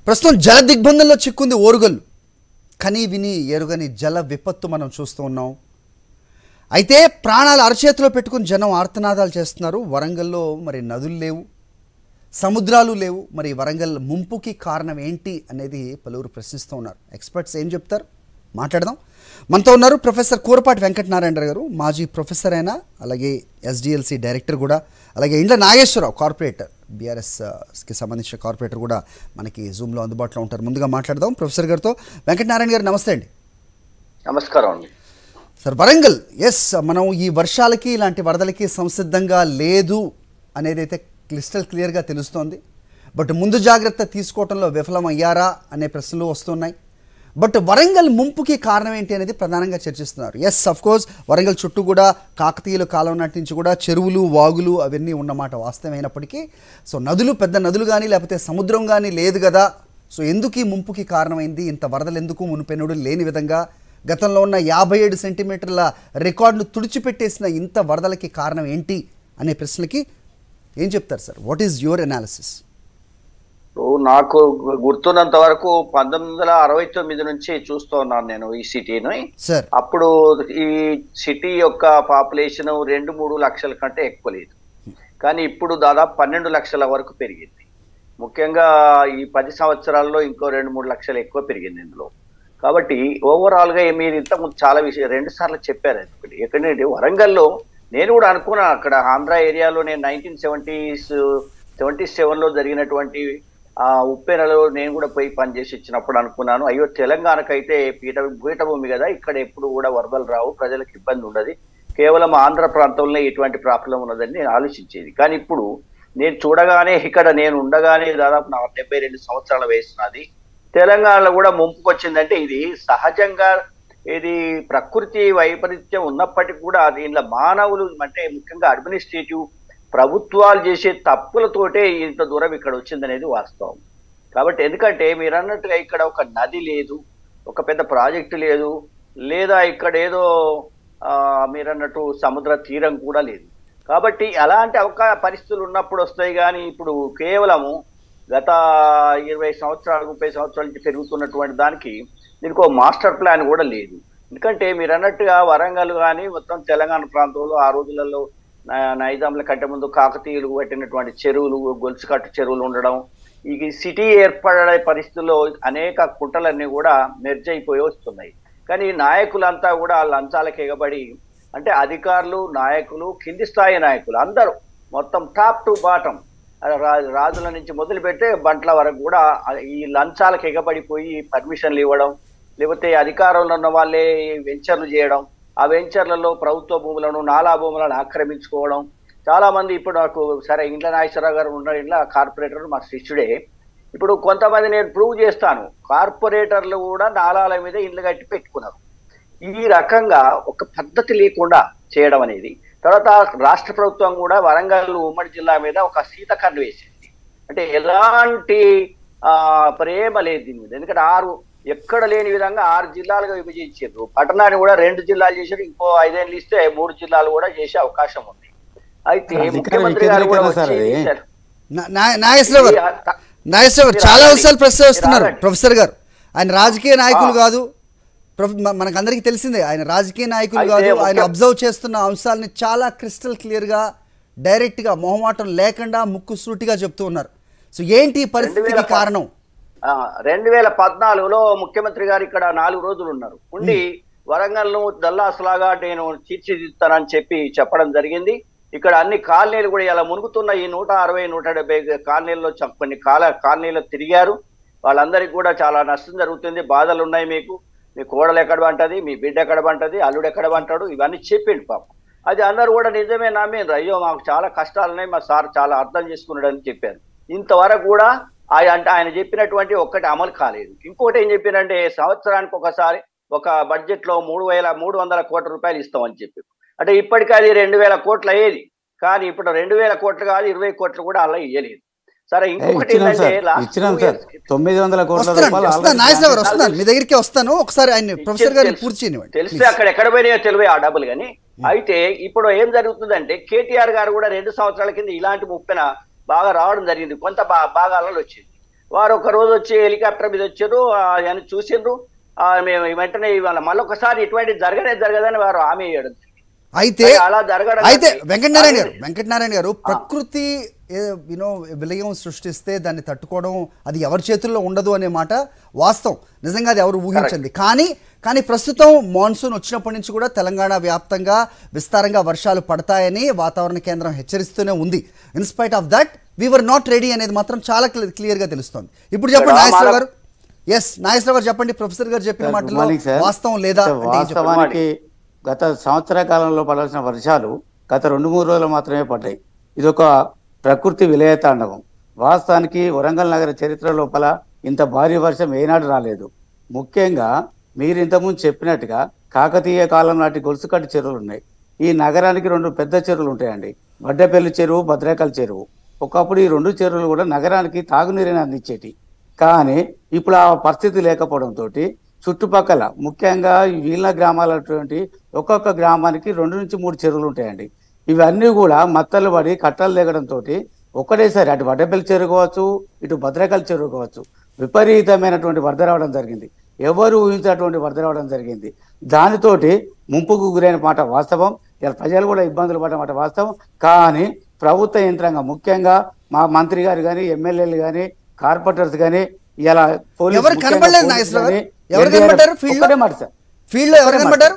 ప్రస్తుతం జల దిగ్బంధంలో చిక్కుంది ఓరుగల్లు కని విని ఎరుగని జల విపత్తు మనం చూస్తూ ఉన్నాం అయితే ప్రాణాలు అరచేతిలో పెట్టుకుని జనం ఆర్తనాదాలు చేస్తున్నారు వరంగల్లో మరి నదులు లేవు సముద్రాలు లేవు మరి వరంగల్ ముంపుకి కారణం ఏంటి అనేది పలువురు ప్రశ్నిస్తూ ఉన్నారు ఎక్స్పర్ట్స్ ఏం చెప్తారు మాట్లాడదాం మనతో ఉన్నారు ప్రొఫెసర్ కూరపాటి వెంకటనారాయణ గారు మాజీ ప్రొఫెసర్ అయినా అలాగే ఎస్డిఎల్సి డైరెక్టర్ కూడా అలాగే ఇండ్ల నాగేశ్వరరావు కార్పొరేటర్ బీఆర్ఎస్కి సంబంధించిన కార్పొరేటర్ కూడా మనకి జూమ్లో అందుబాటులో ఉంటారు ముందుగా మాట్లాడదాం ప్రొఫెసర్ గారితో వెంకటనారాయణ గారు నమస్తే అండి నమస్కారం అండి సార్ వరంగల్ ఎస్ మనం ఈ వర్షాలకి ఇలాంటి వరదలకి సంసిద్ధంగా లేదు అనేది అయితే క్లిస్టల్ క్లియర్గా తెలుస్తోంది బట్ ముందు జాగ్రత్త తీసుకోవడంలో విఫలమయ్యారా అనే ప్రశ్నలు వస్తున్నాయి బట్ వరంగల్ ముంపుకి కారణం ఏంటి అనేది ప్రధానంగా చర్చిస్తున్నారు ఎస్ అఫ్ కోర్స్ వరంగల్ చుట్టూ కూడా కాకతీయుల కాలం నాటి నుంచి కూడా చెరువులు వాగులు అవన్నీ ఉన్నమాట వాస్తవమైనప్పటికీ సో నదులు పెద్ద నదులు కానీ లేకపోతే సముద్రం కానీ లేదు కదా సో ఎందుకు ఈ ముంపుకి కారణమైంది ఇంత వరదలు ఎందుకు మునుపెనుడు లేని విధంగా గతంలో ఉన్న యాభై ఏడు సెంటీమీటర్ల రికార్డును తుడిచిపెట్టేసిన ఇంత వరదలకి కారణం ఏంటి అనే ప్రశ్నలకి ఏం చెప్తారు sir what is your analysis ఇప్పుడు నాకు గుర్తున్నంత వరకు పంతొమ్మిది వందల అరవై తొమ్మిది నుంచి చూస్తూ ఉన్నాను నేను ఈ సిటీని సార్ అప్పుడు ఈ సిటీ యొక్క పాపులేషన్ రెండు మూడు లక్షల కంటే ఎక్కువ లేదు కానీ ఇప్పుడు దాదాపు పన్నెండు లక్షల వరకు పెరిగింది ముఖ్యంగా ఈ పది సంవత్సరాల్లో ఇంకో రెండు మూడు లక్షలు ఎక్కువ పెరిగింది ఇందులో కాబట్టి ఓవరాల్ గా మీరు ఇంతకుముందు చాలా విషయం రెండు సార్లు చెప్పారు అది ఒకటి ఎక్కడంటే వరంగల్లో నేను కూడా అనుకున్నాను అక్కడ ఆంధ్ర ఏరియాలో నేను నైన్టీన్ సెవెంటీస్ సెవెంటీ సెవెన్ లో జరిగినటువంటి ఆ ఉప్పెనలో నేను కూడా పోయి పనిచేసి ఇచ్చినప్పుడు అనుకున్నాను అయ్యో తెలంగాణకైతే పీఠ పీఠభూమి కదా ఇక్కడ ఎప్పుడు కూడా వరదలు రావు ప్రజలకు ఇబ్బంది ఉండదు కేవలం ఆంధ్ర ప్రాంతంలో ఇటువంటి ప్రాబ్లం ఉన్నదని నేను ఆలోచించేది కానీ ఇప్పుడు నేను చూడగానే ఇక్కడ నేను ఉండగానే దాదాపు నా డెబ్బై రెండు సంవత్సరాల వయసు నాది తెలంగాణలో కూడా ముంపుకు వచ్చిందంటే ఇది సహజంగా ఇది ప్రకృతి వైపరీత్యం ఉన్నప్పటికీ కూడా దీనిలో మానవులు అంటే ముఖ్యంగా అడ్మినిస్ట్రేటివ్ ప్రభుత్వాలు చేసే తప్పులతోటే ఇంత దూరం ఇక్కడ వచ్చిందనేది వాస్తవం కాబట్టి ఎందుకంటే మీరు అన్నట్టుగా ఇక్కడ ఒక నది లేదు ఒక పెద్ద ప్రాజెక్టు లేదు లేదా ఇక్కడ ఏదో ఆ, మీరు అన్నట్టు సముద్ర తీరం కూడా లేదు కాబట్టి అలాంటి అవకాశ పరిస్థితులు ఉన్నప్పుడు వస్తాయి కానీ ఇప్పుడు కేవలము గత ఇరవై సంవత్సరాలు ముప్పై సంవత్సరాల నుంచి పెరుగుతున్నటువంటి దానికి దీనికి ఒక మాస్టర్ ప్లాన్ కూడా లేదు ఎందుకంటే మీరు అన్నట్టుగా వరంగల్ కానీ మొత్తం తెలంగాణ ప్రాంతంలో ఆ రోజులలో నా- నైజాంల కంటే ముందు కాకతీయులు కట్టినటువంటి చెరువులు గొలుసుకట్టు చెరువులు ఉండడం ఈ సిటీ ఏర్పడే పరిస్థితుల్లో అనేక కుంటలన్నీ కూడా మెర్జ్ అయిపోయి వస్తున్నాయి కానీ నాయకులంతా కూడా లంచాలకు ఎగబడి అంటే అధికారులు నాయకులు కింది స్థాయి నాయకులు అందరూ మొత్తం టాప్ టు బాటం రా- రాజుల నుంచి మొదలు పెడితే బంట్ల వరకు కూడా ఈ లంచాలకు ఎగబడిపోయి పర్మిషన్లు ఇవ్వడం లేకపోతే అధికారంలో ఉన్న వాళ్ళే వెంచర్లు చేయడం ఆ వెంచర్లలో ప్రభుత్వ భూములను నాలా భూములను ఆక్రమించుకోవడం చాలా మంది ఇప్పుడు నాకు సరే ఇండ్ల నాగేశ్వరరావు గారు ఉన్న ఇండ్ల కార్పొరేటర్ మా శిష్యుడే ఇప్పుడు కొంతమంది నేను ప్రూవ్ చేస్తాను కార్పొరేటర్లు కూడా నాలాల మీద ఇండ్లు కట్టి పెట్టుకున్నారు ఈ రకంగా ఒక పద్ధతి లేకుండా చేయడం అనేది తర్వాత రాష్ట్ర ప్రభుత్వం కూడా వరంగల్ ఉమ్మడి జిల్లా మీద ఒక సీతకన్ను వేసింది అంటే ఎలాంటి ఆ ప్రేమ లేదు దీని మీద ఎందుకంటే ఆరు ఎక్కడ లేని విధంగా ఆరు జిల్లాలుగా విభజించారు పట్టణాన్ని కూడా రెండు జిల్లాలు చేశారు ఇంకో ఐదేళ్ళు ఇస్తే మూడు జిల్లాలు కూడా చేసే అవకాశం ఉంది అయితే అధికార ముఖ్యమంత్రి గారు కూడా వికేంద్రీకరణ సార్ వచ్చి అది. చేశారు. నా- నా- నాగేశ్వరరావు గారు ఈ- నాగేశ్వరరావు గారు చాలా మీరు అంశాలు ఆగండి. ప్రశ్నిస్తున్నారు మీరు ఆగండి. ప్రొఫెసర్ గారు ఆయన రాజకీయ నాయకులు ఆ. కాదు ప్రొఫె- మ- మనకందరికీ తెలిసిందే ఆయన రాజకీయ నాయకులు అయితే కాదు ఆయన ముఖ్య- అబ్జర్వ్ చేస్తున్న అంశాలని చాలా క్రిస్టల్ క్లియర్గా డైరెక్ట్గా మొహమాటం లేకుండా ముక్కు సూటిగా చెప్తూ ఉన్నారు సో ఏంటి ఈ పరిస్థితికి 2000 కారణం ఆ, రెండు వేల పద్నాలుగులో ముఖ్యమంత్రి గారు ఇక్కడ నాలుగు రోజులు ఉన్నారు ఉండి వరంగల్ ను దల్లాసులాగా నేను తీర్చిదిద్దుతానని చెప్పి చెప్పడం జరిగింది ఇక్కడ అన్ని కాలనీలు కూడా ఇలా మునుగుతున్న ఈ నూట అరవై నూట డెబ్బై కాలనీల్లో చ- కొన్ని కాల కాలనీలు తిరిగారు వాళ్ళందరికీ కూడా చాలా నష్టం జరుగుతుంది బాధలు ఉన్నాయి మీకు మీ కోడలు ఎక్కడ పంటది మీ బిడ్డ ఎక్కడ పంటది అల్లుడు ఎక్కడ పంటాడు ఇవన్నీ చెప్పిండు పాపం అది అందరూ కూడా నిజమే నమ్మేరు అయ్యో మాకు చాలా కష్టాలు ఉన్నాయి మా సార్ చాలా అర్థం చేసుకున్నాడని చెప్పారు ఇంతవరకు కూడా ఆయన అంటే ఆయన చెప్పినటువంటి ఒక్కటి అమలు కాలేదు ఇంకోటి ఏం చెప్పినంటే సంవత్సరానికి ఒకసారి ఒక బడ్జెట్ లో మూడు వేల మూడు వందల కోట్ల రూపాయలు ఇస్తామని చెప్పి అంటే ఇప్పటికీ అది రెండు వేల కోట్లు అయ్యేది కానీ ఇప్పుడు రెండు వేల కోట్లు కాదు ఇరవై కోట్లు కూడా అలా ఇయ్యలేదు సరే ఏ, ఇంకొకటి ఇచ్చినాం ఏంటంటే సార్ last ఇచ్చినాం two సార్ years- తొమ్మిది వందల కోట్ల వస్తాను రూపాయలు వస్తాను already నాగేశ్వరరావు గారు plan వస్తాను మీ దగ్గరికి వస్తాను ఒకసారి ఆయన ప్రొఫెసర్ గారిని తెలుసు. పూర్తి చేయనివ్వండి తెలిస్తే please. అక్కడ ఎక్కడ పోయినాయో తెలివే ఆ డబ్బులు కానీ అయితే ఇప్పుడు ఏం జరుగుతుందంటే కేటీఆర్ గారు కూడా రెండు సంవత్సరాల కింద ఇలాంటి ముప్పెన బాగా రావడం జరిగింది కొంత బా- భాగాలలో వచ్చింది వారు ఒక రోజు వచ్చి హెలికాప్టర్ మీద వచ్చారు ఆయన చూసిండ్రు ఆ, మేము వెంటనే ఇవాళ మళ్ళొకసారి ఇటువంటి జరగనే జరగదని వారు హామీ ఇవ్వడం అయితే మరి అలా జరగడం అయితే అనేది- వెంకటనారాయణ గారు అది- వెంకటనారాయణ గారు ప్రకృతి యూనో విలయం సృష్టిస్తే దాన్ని తట్టుకోవడం అది ఎవరి చేతుల్లో ఉండదు అనే మాట వాస్తవం నిజంగా అది ఎవరు ఊహించింది కానీ కానీ ప్రస్తుతం మాన్సూన్ వచ్చినప్పటి నుంచి కూడా తెలంగాణ వ్యాప్తంగా విస్తారంగా వర్షాలు పడతాయని వాతావరణ కేంద్రం హెచ్చరిస్తూనే ఉంది in spite of that we are not ready అనేది మాత్రం చాలా క్లియర్ గా తెలుస్తోంది ఇప్పుడు చెప్పండి ఇక్కడ నాగేశ్వర మన- గారు ఎస్ నాగేశ్వర గారు చెప్పండి ప్రొఫెసర్ గారు చెప్పిన సార్, గుడ్ మాటలో మార్నింగ్ సార్. వాస్తవం లేదా సార్, అంటే ఏం చెప్పండి? వాస్తవానికి గత సంవత్సర కాలంలో పడాల్సిన వర్షాలు గత రెండు మూడు రోజులు మాత్రమే పడ్డాయి ఇది ఒక ప్రకృతి విలయతాండవం వాస్తవానికి వరంగల్ నగర చరిత్ర లోపల ఇంత భారీ వర్షం ఏనాడు రాలేదు ముఖ్యంగా మీరు ఇంతకుముందు చెప్పినట్టుగా కాకతీయ కాలం నాటి గొలుసుకట్టు చెరువులు ఉన్నాయి ఈ నగరానికి రెండు పెద్ద చెరువులు ఉంటాయండి వడ్డపల్లి చెరువు భద్రాకల్ చెరువు ఒకప్పుడు ఈ రెండు చెరువులు కూడా నగరానికి తాగునీరుని అందించేటి కానీ ఇప్పుడు ఆ పరిస్థితి లేకపోవడంతో చుట్టుపక్కల ముఖ్యంగా ఈ వీళ్ళ గ్రామాలటువంటి ఒక్కొక్క గ్రామానికి రెండు నుంచి మూడు చెరువులు ఉంటాయండి ఇవన్నీ కూడా మత్తలు పడి కట్టలు దిగడంతో ఒకటేసారి అటు వడ్డపల్లి చెరువు కావచ్చు ఇటు భద్రకల్ చెరువు కావచ్చు విపరీతమైనటువంటి వరద రావడం జరిగింది ఎవరు ఊహించినటువంటి వరద రావడం జరిగింది దానితోటి ముంపుకు గురైన మాట వాస్తవం ఇలా ప్రజలు కూడా ఇబ్బందులు పడ్డ మాట వాస్తవం కానీ ప్రభుత్వ యంత్రాంగం ముఖ్యంగా మా మంత్రి గారు కానీ ఎమ్మెల్యేలు కానీ కార్పొరేటర్స్ కానీ ఇలా పోలీసు- ఎవరు ముఖ్యంగా కనపడలేదు పోలీసులు నాగేశ్వర గారు? కానీ ఎవరు NDRF కనపడ్డారు ఫీల్డ్ లో? ఒక్కటే మాట సార్ ఫీల్డ్ లో ఎవరు ఒక్కటే కనబడ్డారు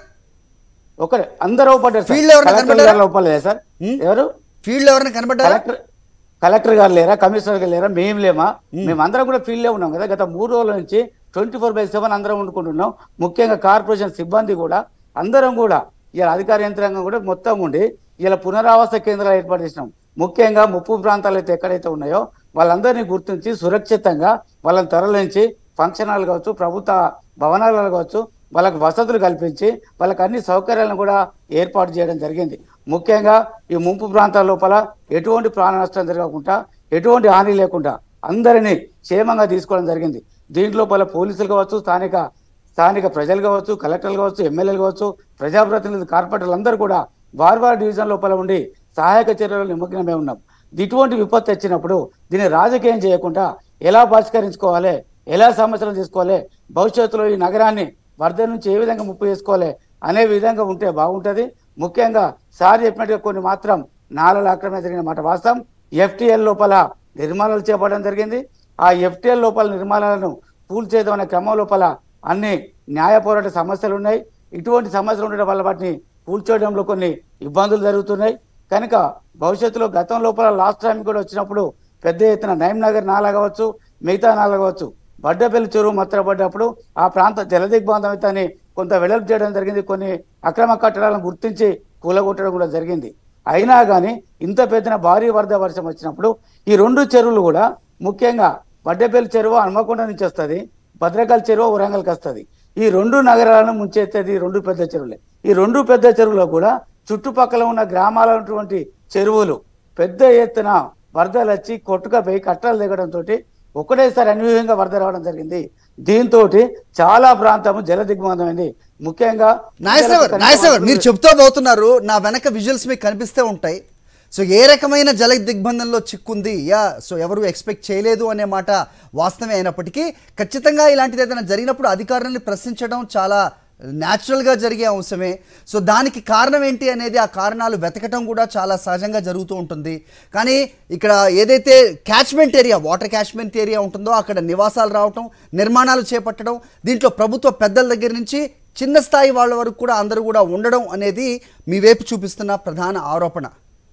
ఒకరే అందరూ పడ్డారు సార్. ఫీల్డ్ లో ఎవరైనా కలెక్టర్ కనపడ్డారా? గారు ఒప్పలేదా సార్ ఉం? ఎవరు ఫీల్డ్ లో ఎవరైనా కనబడ్డారా కలెక్టర్ కలెక్టర్ గారు లేరా కమిషనర్ గారు లేరా మేము లేమా మేమందరం కూడా ఫీల్డ్ లో ఉన్నాం కదా గత మూడు రోజుల నుంచి ట్వంటీ ఫోర్ బై సెవెన్ అందరం వండుకుంటున్నాం ముఖ్యంగా కార్పొరేషన్ సిబ్బంది కూడా అందరం కూడా ఇలా అధికార యంత్రాంగం కూడా మొత్తం ఉండి ఇలా పునరావాస కేంద్రాలు ఏర్పాటు చేసినాం ముఖ్యంగా ముప్పు ప్రాంతాలు అయితే ఎక్కడైతే ఉన్నాయో వాళ్ళందరినీ గుర్తించి సురక్షితంగా వాళ్ళని తరలించి ఫంక్షన్ హాల్ కావచ్చు ప్రభుత్వ భవనాలు కావచ్చు వాళ్ళకి వసతులు కల్పించి వాళ్ళకి అన్ని సౌకర్యాలను కూడా ఏర్పాటు చేయడం జరిగింది ముఖ్యంగా ఈ ముంపు ప్రాంతాల లోపల ఎటువంటి ప్రాణ నష్టం జరగకుండా ఎటువంటి హాని లేకుండా అందరినీ క్షేమంగా తీసుకోవడం జరిగింది దీంట్లో పల పోలీసులు కావచ్చు స్థానిక స్థానిక ప్రజలు కావచ్చు కలెక్టర్లు కావచ్చు ఎమ్మెల్యేలు కావచ్చు ప్రజాప్రతినిధులు కార్పొరేటర్లు అందరూ కూడా వారు వారి డివిజన్ లోపల ఉండి సహాయక చర్యలు నిమగ్నమే ఉన్నాం ఇటువంటి విపత్తు వచ్చినప్పుడు దీన్ని రాజకీయం చేయకుండా ఎలా పరిష్కరించుకోవాలి ఎలా సమస్యలు తీసుకోవాలి భవిష్యత్తులో ఈ నగరాన్ని వరద నుంచి ఏ విధంగా ముప్పు చేసుకోవాలి అనే విధంగా ఉంటే బాగుంటది ముఖ్యంగా సార్ చెప్పినట్టుగా కొన్ని మాత్రం నాలుగు ఆక్రమణ జరిగిన మాట వాస్తవం ఎఫ్టిఎల్ లోపల నిర్మాణాలు చేపట్టడం జరిగింది ఆ ఎఫ్టిఎల్ లోపల నిర్మాణాలను పూర్తి చేయడం అనే క్రమం లోపల అన్ని న్యాయ పోరాట సమస్యలు ఉన్నాయి ఇటువంటి సమస్యలు ఉండడం వల్ల వాటిని కూల్చేయడంలో కొన్ని ఇబ్బందులు జరుగుతున్నాయి కనుక భవిష్యత్తులో గతం లోపల లాస్ట్ టైం కూడా వచ్చినప్పుడు పెద్ద ఎత్తున నయం నగర్ నాలా కావచ్చు మిగతా నాలా కావచ్చు బడ్డపల్లి చెరువు మత్తరపడ్డప్పుడు ఆ ప్రాంత జల దిగ్బంధం కొంత వెడల్పు చేయడం జరిగింది కొన్ని అక్రమ కట్టడాలను గుర్తించి కూలగొట్టడం కూడా జరిగింది అయినా కానీ ఇంత పెద్దన భారీ వరద వర్షం వచ్చినప్పుడు ఈ రెండు చెరువులు కూడా ముఖ్యంగా వడ్డపల్లి చెరువు హనుమకొండ నుంచి వస్తుంది భద్రకాళి చెరువు వరంగల్కి వస్తుంది ఈ రెండు నగరాలను ముంచెత్తేది ఈ రెండు పెద్ద చెరువులే ఈ రెండు పెద్ద చెరువులో కూడా చుట్టుపక్కల ఉన్న గ్రామాల ఉన్నటువంటి చెరువులు పెద్ద ఎత్తున వరదలు వచ్చి కొట్టుకపోయి కట్టలు దిగడంతో ఒకటేసారి అన్యూహంగా వరద రావడం జరిగింది దీంతో చాలా ప్రాంతము జల దిగ్బంధమైంది ముఖ్యంగా నాగేశ్వర నాగేశ్వర మీరు చెప్తూ పోతున్నారు నా వెనక విజువల్స్ మీకు కనిపిస్తే ఉంటాయి సో ఏ రకమైన జల దిగ్బంధంలో చిక్కుంది యా సో ఎవరు ఎక్స్పెక్ట్ చేయలేదు అనే మాట వాస్తవమే అయినప్పటికీ ఖచ్చితంగా ఇలాంటిది ఏదైనా జరిగినప్పుడు అధికారులను ప్రశ్నించడం చాలా న్యాచురల్గా జరిగే అంశమే సో దానికి కారణం ఏంటి అనేది ఆ కారణాలు వెతకటం కూడా చాలా సహజంగా జరుగుతూ ఉంటుంది కానీ ఇక్కడ ఏదైతే catchment area water catchment area ఉంటుందో అక్కడ నివాసాలు రావటం నిర్మాణాలు చేపట్టడం దీంట్లో ప్రభుత్వ పెద్దల దగ్గర నుంచి చిన్న స్థాయి వాళ్ళ వరకు కూడా అందరూ కూడా ఉండడం అనేది మీ వైపు చూపిస్తున్న ప్రధాన ఆరోపణ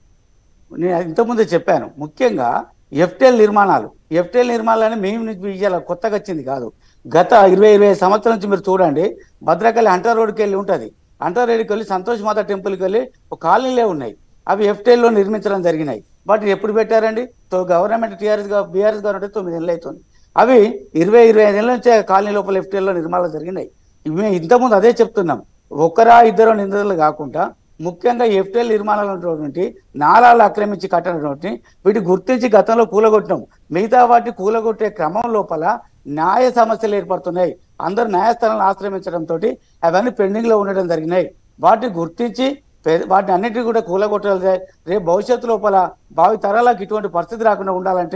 నేను ఇంతకుముందే చెప్పాను ముఖ్యంగా ఎఫ్టెల్ నిర్మాణాలు ఎఫ్టెల్ నిర్మాణాలని మేము మీకు ఇవాళ కొత్తగా వచ్చింది కాదు గత ఇరవై ఇరవై ఐదు సంవత్సరాల నుంచి మీరు చూడండి భద్రకాళి హంటర్ రోడ్కి వెళ్ళి ఉంటుంది హంటర్ రోడ్కి వెళ్ళి సంతోష్ మాత టెంపుల్కి వెళ్ళి ఒక కాలనీలే ఉన్నాయి అవి FTL లో నిర్మించడం జరిగినాయి బట్ ఎప్పుడు పెట్టారండి తో గవర్నమెంట్ టీఆర్ఎస్ బీఆర్ఎస్ గవర్నమెంట్ తొమ్మిది నెలలు అవుతుంది అవి ఇరవై ఇరవై ఐదు నెలల నుంచి ఆ కాలనీ లోపల FTL లో నిర్మాణాలు జరిగినాయి ఇవి మేము ఇంతకుముందు అదే చెప్తున్నాం ఒకరా ఇద్దరు నిందితులు కాకుండా ముఖ్యంగా ఎఫ్టెల్ నిర్మాణాలు ఉన్నటువంటి నాలాలు ఆక్రమించి కట్టినటువంటి వీటి గుర్తించి గతంలో కూలగొట్టినాం మిగతా వాటి కూలగొట్టే క్రమం లోపల న్యాయ సమస్యలు ఏర్పడుతున్నాయి అందరూ న్యాయస్థానాలను ఆశ్రమించడంతో అవన్నీ పెండింగ్ లో ఉండడం జరిగినాయి వాటిని గుర్తించి పె- వాటిని అన్నిటిని కూడా కూలగొట్టాలి రేపు భవిష్యత్తు లోపల భావి తరాలకు ఇటువంటి పరిస్థితి రాకుండా ఉండాలంటే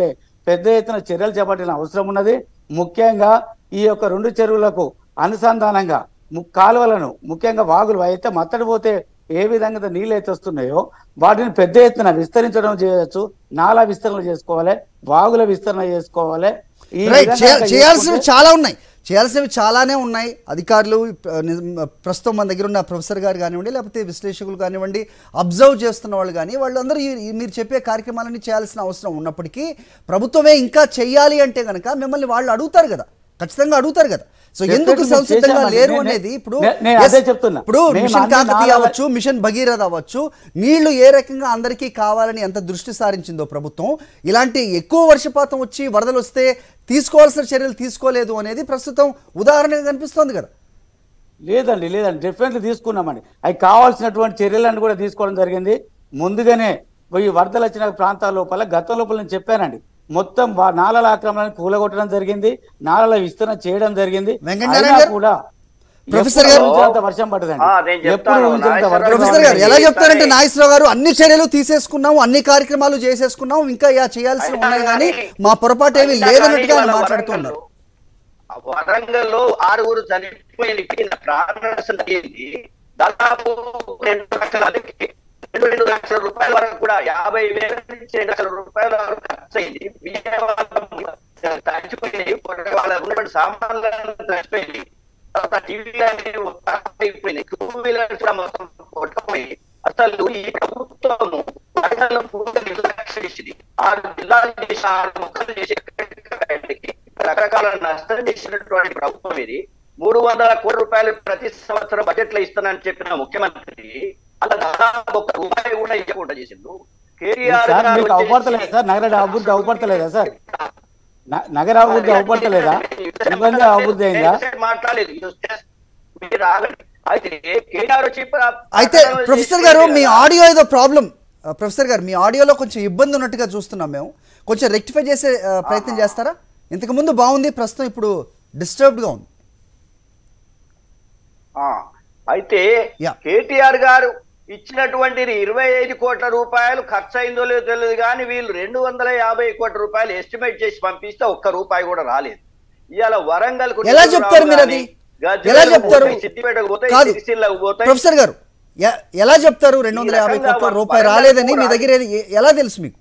పెద్ద ఎత్తున చర్యలు చేపట్టిన అవసరం ఉన్నది ముఖ్యంగా ఈ యొక్క రెండు చెరువులకు అనుసంధానంగా ము- కాలువలను ముఖ్యంగా వాగులు అయితే మత్తడి పోతే ఏ విధంగా అయితే నీళ్ళు అయితే వస్తున్నాయో వాటిని పెద్ద ఎత్తున విస్తరించడం చేయొచ్చు నాలా విస్తరణ చేసుకోవాలి వాగుల విస్తరణ చేసుకోవాలి ఈ రైట్ విధంగా చేయ- కనుక చేయాల్సినవి చేసుకుంటే- చాలా ఉన్నాయి చేయాల్సినవి చాలానే ఉన్నాయి అధికారులు ఆ, నిజం- ప్రస్తుతం మన దగ్గర ఉన్న ప్రొఫెసర్ గారు కానివ్వండి లేకపోతే విశ్లేషకులు కానివ్వండి అబ్జర్వ్ చేస్తున్న వాళ్ళు కానీ వాళ్ళందరూ ఈ- ఈ మీరు చెప్పే కార్యక్రమాలన్నీ చేయాల్సిన అవసరం ఉన్నప్పటికీ ప్రభుత్వమే ఇంకా చెయ్యాలి అంటే కనుక మిమ్మల్ని వాళ్ళు అడుగుతారు కదా ఖచ్చితంగా అడుగుతారు కదా సో ఎందుకు Definitely మేము సంసిద్ధంగా చేశామండి. లేరు నే- అనేది ఇప్పుడు నే- నేను yes, అదే చెప్తున్నా. ఇప్పుడు మేము మిషన్ అన్ని కాకతీయ నాలుగు- అవ్వచ్చు మిషన్ భగీరథ అవ్వచ్చు నీళ్లు ఏ రకంగా అందరికీ కావాలని ఎంత దృష్టి సారించిందో ప్రభుత్వం ఇలాంటి ఎక్కువ వర్షపాతం వచ్చి వరదలు వస్తే తీసుకోవాల్సిన చర్యలు తీసుకోలేదు అనేది ప్రస్తుతం ఉదాహరణగా కనిపిస్తోంది కదా లేదండి లేదండి డెఫినెట్లీ తీసుకున్నామండి అవి కావాల్సినటువంటి చర్యలను కూడా తీసుకోవడం జరిగింది ముందుగానే ఈ వరదలు వచ్చిన ప్రాంతాల లోపల గత లోపల నేను చెప్పానండి మొత్తం వా- నాలల ఆక్రమణను కూలగొట్టడం జరిగింది నాలల విస్తరణ చేయడం జరిగింది వెంకటనారాయణ అయినా గారు? కూడా ప్రొఫెసర్ ఎప్పుడు గారు? ఊహించినంత వర్షం పడదండి ఆ, నేను చెప్తాను. ఎప్పుడు ఊహించినంత నాగేశ్వరరావు వర్షం ప్రొఫెసర్ గారు పడదండి. ఎలా చెప్తారంటే సరే. నాగేశ్వరరావు గారు అన్ని చర్యలు తీసేసుకున్నాం అన్ని కార్యక్రమాలు చేసేసుకున్నాం ఇంకా యా చేయాల్సి ఉన్నాయి కానీ మా పొరపాటు ఏమీ అయినా లేదన్నట్టుగా ఆయన కానీ మాట్లాడుతున్నారు వరంగల్లో- వరంగల్లో ఆరుగురు చనిపోయింది ప్రాణ నష్టం జరిగింది దాదాపు రెండు లక్షల అధిక- రెండు రెండు లక్షల రూపాయల వరకు కూడా యాభై వేల నుంచి రెండు లక్షల రూపాయల వరకు ఖర్చు అయింది విజయవాడ తడిచిపోయినాయి వాళ్ళ ఉన్నటువంటి సామాన్లను తడిచిపోయింది తర్వాత టీవీలు అనేవి అయిపోయినాయి టూ వీలర్స్ కూడా మొత్తం కొట్టపోయి అసలు ఈ ప్రభుత్వము ప్రజలను పూర్తిగా నిర్లక్ష్యం చేసింది ఆరు జిల్లాలు చేసి ఆరు ముక్కలు చేసి ఎక్కడికి రకరకాల నష్టం చేసినటువంటి ప్రభుత్వం ఇది మూడు వందల కోట్ల రూపాయలు ప్రతి సంవత్సరం బడ్జెట్ లో ఇస్తానని చెప్పిన ముఖ్యమంత్రి అలా దాదాపు ఒక్క రూపాయి కూడా ఇవ్వకుండా చేసిండు కేటీఆర్ సార్ గారు మీకు అవపడతలేదా సార్ నగర అభివృద్ధి అవపడతలేదా సార్ న- నగర అభివృద్ధి అవపడతలేదా ఇబ్బంది అభివృద్ధి అయిందా నేను మాట్లాడలేదు You just- మీరు ఆగండి. అయితే కేటీఆర్ వచ్చి ప్ర- అయితే ప్రకటనలు ప్రొఫెసర్ గారు చేసిండు మీ కదా. ఆడియో ఏదో ప్రాబ్లం ప్రొఫెసర్ గారు మీ ఆడియోలో కొంచెం ఇబ్బంది ఉన్నట్టుగా చూస్తున్నాం మేము కొంచెం రెక్టిఫై చేసే ఆ, ప్రయత్నం చేస్తారా ఇంతకు ముందు బాగుంది ప్రస్తుతం ఇప్పుడు డిస్టర్బ్డ్గా ఉంది ఆ, అయితే Yeah. కేటీఆర్ గారు ఇచ్చినటువంటి ఇరవై ఐదు కోట్ల రూపాయలు ఖర్చు అయిందో లేదో తెలియదు కానీ వీళ్ళు రెండు వందల యాభై కోట్ల రూపాయలు ఎస్టిమేట్ చేసి పంపిస్తే ఒక్క రూపాయి కూడా రాలేదు ఇవాళ వరంగల్ ఎలా చెప్తారు మీరు అది ఎలా చెప్తారు సిద్దిపేటకు పోతాయి కాదు సిరిసిల్లకు పోతాయి ప్రొఫెసర్ గారు ఎ- ఎలా చెప్తారు రెండు వందల యాభై రకంగా కోట్ల వర- రూపాయి వరంగల్ రాలేదని మీ కూడా- దగ్గర ఏది- ఎ- ఎలా తెలుసు మీకు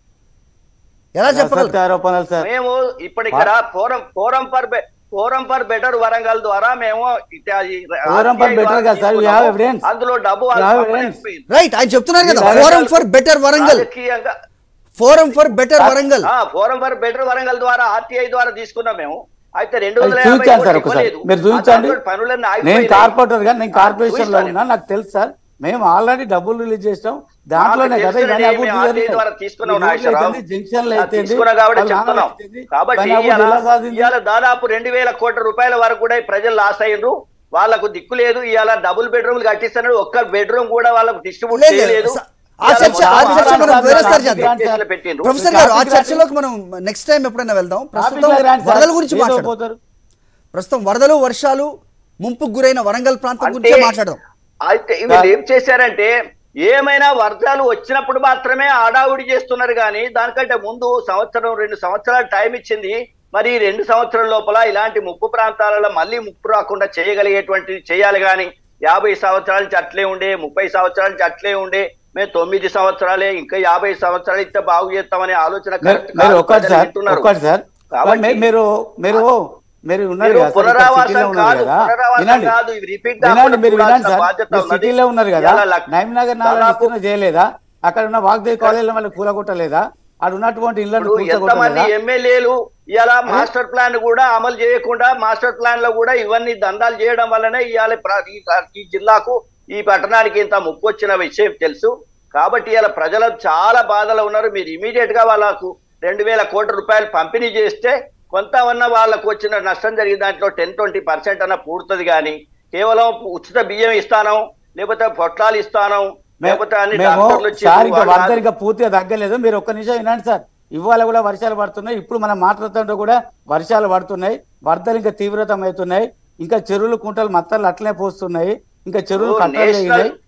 ఎలా చెప్పగలరు అసత్య ఆరోపణలు సార్ మేము ఇప్పుడు ఇక్కడ forum forum for be- forum for better Warangal ద్వారా మేము ఇట- ఈ ఫోరం ఫర్ బెటర్ కాదు సార్, we have evidence. అందులో డబ్బు We వాళ్ళు have పంపడం evidence. అయిపోయింది. రైట్ ఆయన చెప్తున్నారు కదా మీరు ఫోరం ఫర్ బెటర్ వరంగల్ రాజకీయంగా ఫోరం ఫర్ బెటర్ వరంగల్ ఆ, ఫోరం ఫర్ బెటర్ వరంగల్ ద్వారా ఆర్టీఐ ద్వారా తీసుకున్నాం మేము అయితే రెండు అది వందల యాభై చూపించాను సార్ కోట్లు ఒకసారి ఇవ్వలేదు. మీరు ఆ చూపించండి దాంట్లో పనులన్నీ నేను ఆగిపోయినాయి. కార్పొరేటర్ గా నేను కార్పొరేషన్ లో చూపిస్తాను. ఉన్నా నాకు తెలుసు సార్ మేము ఆల్రెడీ డబ్బులు రిలీజ్ చేస్తాం దాంట్లోనే నాకు కదా తెలుసునండి, ఇవన్నీ అభివృద్ధి మేము జరిగినాయి. ఆర్టీఐ ద్వారా తీసుకున్నాం ఈ రోడ్లు నాగేశ్వరరావు. అయితేంది, జంక్షన్లు ఆ, అయితేంది, తీసుకున్నాం కాబట్టి వాళ్ళ చెప్తున్నాం నాన్న అయితేంది, కాబట్టి పని అభివృద్ధి ఎలా సాధింది? ఇవాళ దాదాపు రెండు వేల కోట్ల రూపాయల వరకు కూడా ఈ ప్రజలు లాస్ అయ్యారు వాళ్ళకు దిక్కు లేదు ఇవాళ డబుల్ బెడ్రూమ్ కట్టిస్తున్నాడు ఒక్క బెడ్రూమ్ కూడా వాళ్ళకు డిస్ట్రిబ్యూట్ లేదు, చేయలేదు స- ఆ చర్చ ఆ చర్చ మనం వేరేసారి చేద్దాం కేసులు పెట్టిండ్రు. ప్రొఫెసర్ గారు ఆ చర్చలోకి మనం నెక్స్ట్ టైం ఎప్పుడైనా వెళ్దాం ప్రస్తుతం టాపిక్ రాండి సార్. వరదల గురించి ఏదో మాట్లాడదాం పోతారు. ప్రస్తుతం వరదలు వర్షాలు ముంపుకు గురైన వరంగల్ ప్రాంతం గురించే అంటే- మాట్లాడదాం అయితే వీళ్ళు ఏం చేశారంటే ఏమైనా వర్షాలు వచ్చినప్పుడు మాత్రమే ఆడావుడి చేస్తున్నారు కానీ దానికంటే ముందు సంవత్సరం రెండు సంవత్సరాలు టైం ఇచ్చింది మరి ఈ రెండు సంవత్సరాల లోపల ఇలాంటి ముప్పు ప్రాంతాలలో మళ్ళీ ముప్పు రాకుండా చేయగలిగేటువంటి చేయాలి కానీ యాభై సంవత్సరాల నుంచి అట్లే ఉండే ముప్పై సంవత్సరాల నుంచి అట్లే ఉండే మేము తొమ్మిది సంవత్సరాలే ఇంకా యాభై సంవత్సరాలు ఇస్తే బాగు చేస్తామనే ఆలోచన మీరు- correct మీరు కాదు. ఒక్కటి ప్రజలు సార్ వింటున్నారు. ఒక్కటి సార్ కాబట్టి- మీ- మీరు మీరు మీరు ఉన్నారు మీరు కదా సార్, ఇక్కడ పునరావాసం సిటీలో ఉన్నారు కాదు, కదా పునరావాసం వినండి కాదు, ఇవి repeat వినండి కాకుండా మీరు వినండి చూడాల్సిన సార్ బాధ్యత మీరు ఉన్నది. సిటీలో ఉన్నారు కదా ఇవాళ లక్- నైమ్ నగర్ నాలుగు దాదాపు- విస్తరణ చేయలేదా అక్కడ ఉన్న వాగ్దేవి కాలేజీలో మళ్ళీ కూలగొట్టలేదా అక్కడ ఉన్నటువంటి ఇళ్లను ఇప్పుడు ఎంతమంది కూలగొట్టలేదా ఎమ్మెల్యేలు ఇలా మాస్టర్ ప్లాన్ కూడా అమలు చేయకుండా మాస్టర్ ప్లాన్ లో కూడా ఇవన్నీ దందాలు చేయడం వల్లనే ఇవాళ ప్ర- ఈ- ఈ జిల్లాకు ఈ పట్టణానికి ఇంత ముప్పు వచ్చిన విషయం తెలుసు కాబట్టి ఇలా ప్రజలు చాలా బాధలో ఉన్నారు మీరు ఇమీడియట్ గా వాళ్ళకు రెండు వేల కోట్ల రూపాయలు పంపిణీ చేస్తే కొంతమన్నా వాళ్ళకు వచ్చిన నష్టం జరిగిన దాంట్లో టెన్ ట్వంటీ పర్సెంట్ అన్న పూడుతుంది కానీ కేవలం ఉచిత బియ్యం ఇస్తాను లేకపోతే పొట్లాలు ఇస్తాను మే- లేకపోతే అన్ని మేము డాక్టర్లు వచ్చి సార్ ఇంకా వాళ్ళు వరద ఇంకా పూర్తిగా తగ్గలేదు మీరు ఒక్క నిమిషం వినండి సార్ ఇవాళ కూడా వర్షాలు పడుతున్నాయి ఇప్పుడు మనం మాట్లాడుతుంటే కూడా వర్షాలు పడుతున్నాయి వరదలు ఇంకా తీవ్రతం అవుతున్నాయి ఇంకా చెరువులు కుంటలు మత్తలు అట్లనే పోస్తున్నాయి ఇంకా చెరువులు ఓ, కట్టలు నేషనల్ తెగినాయి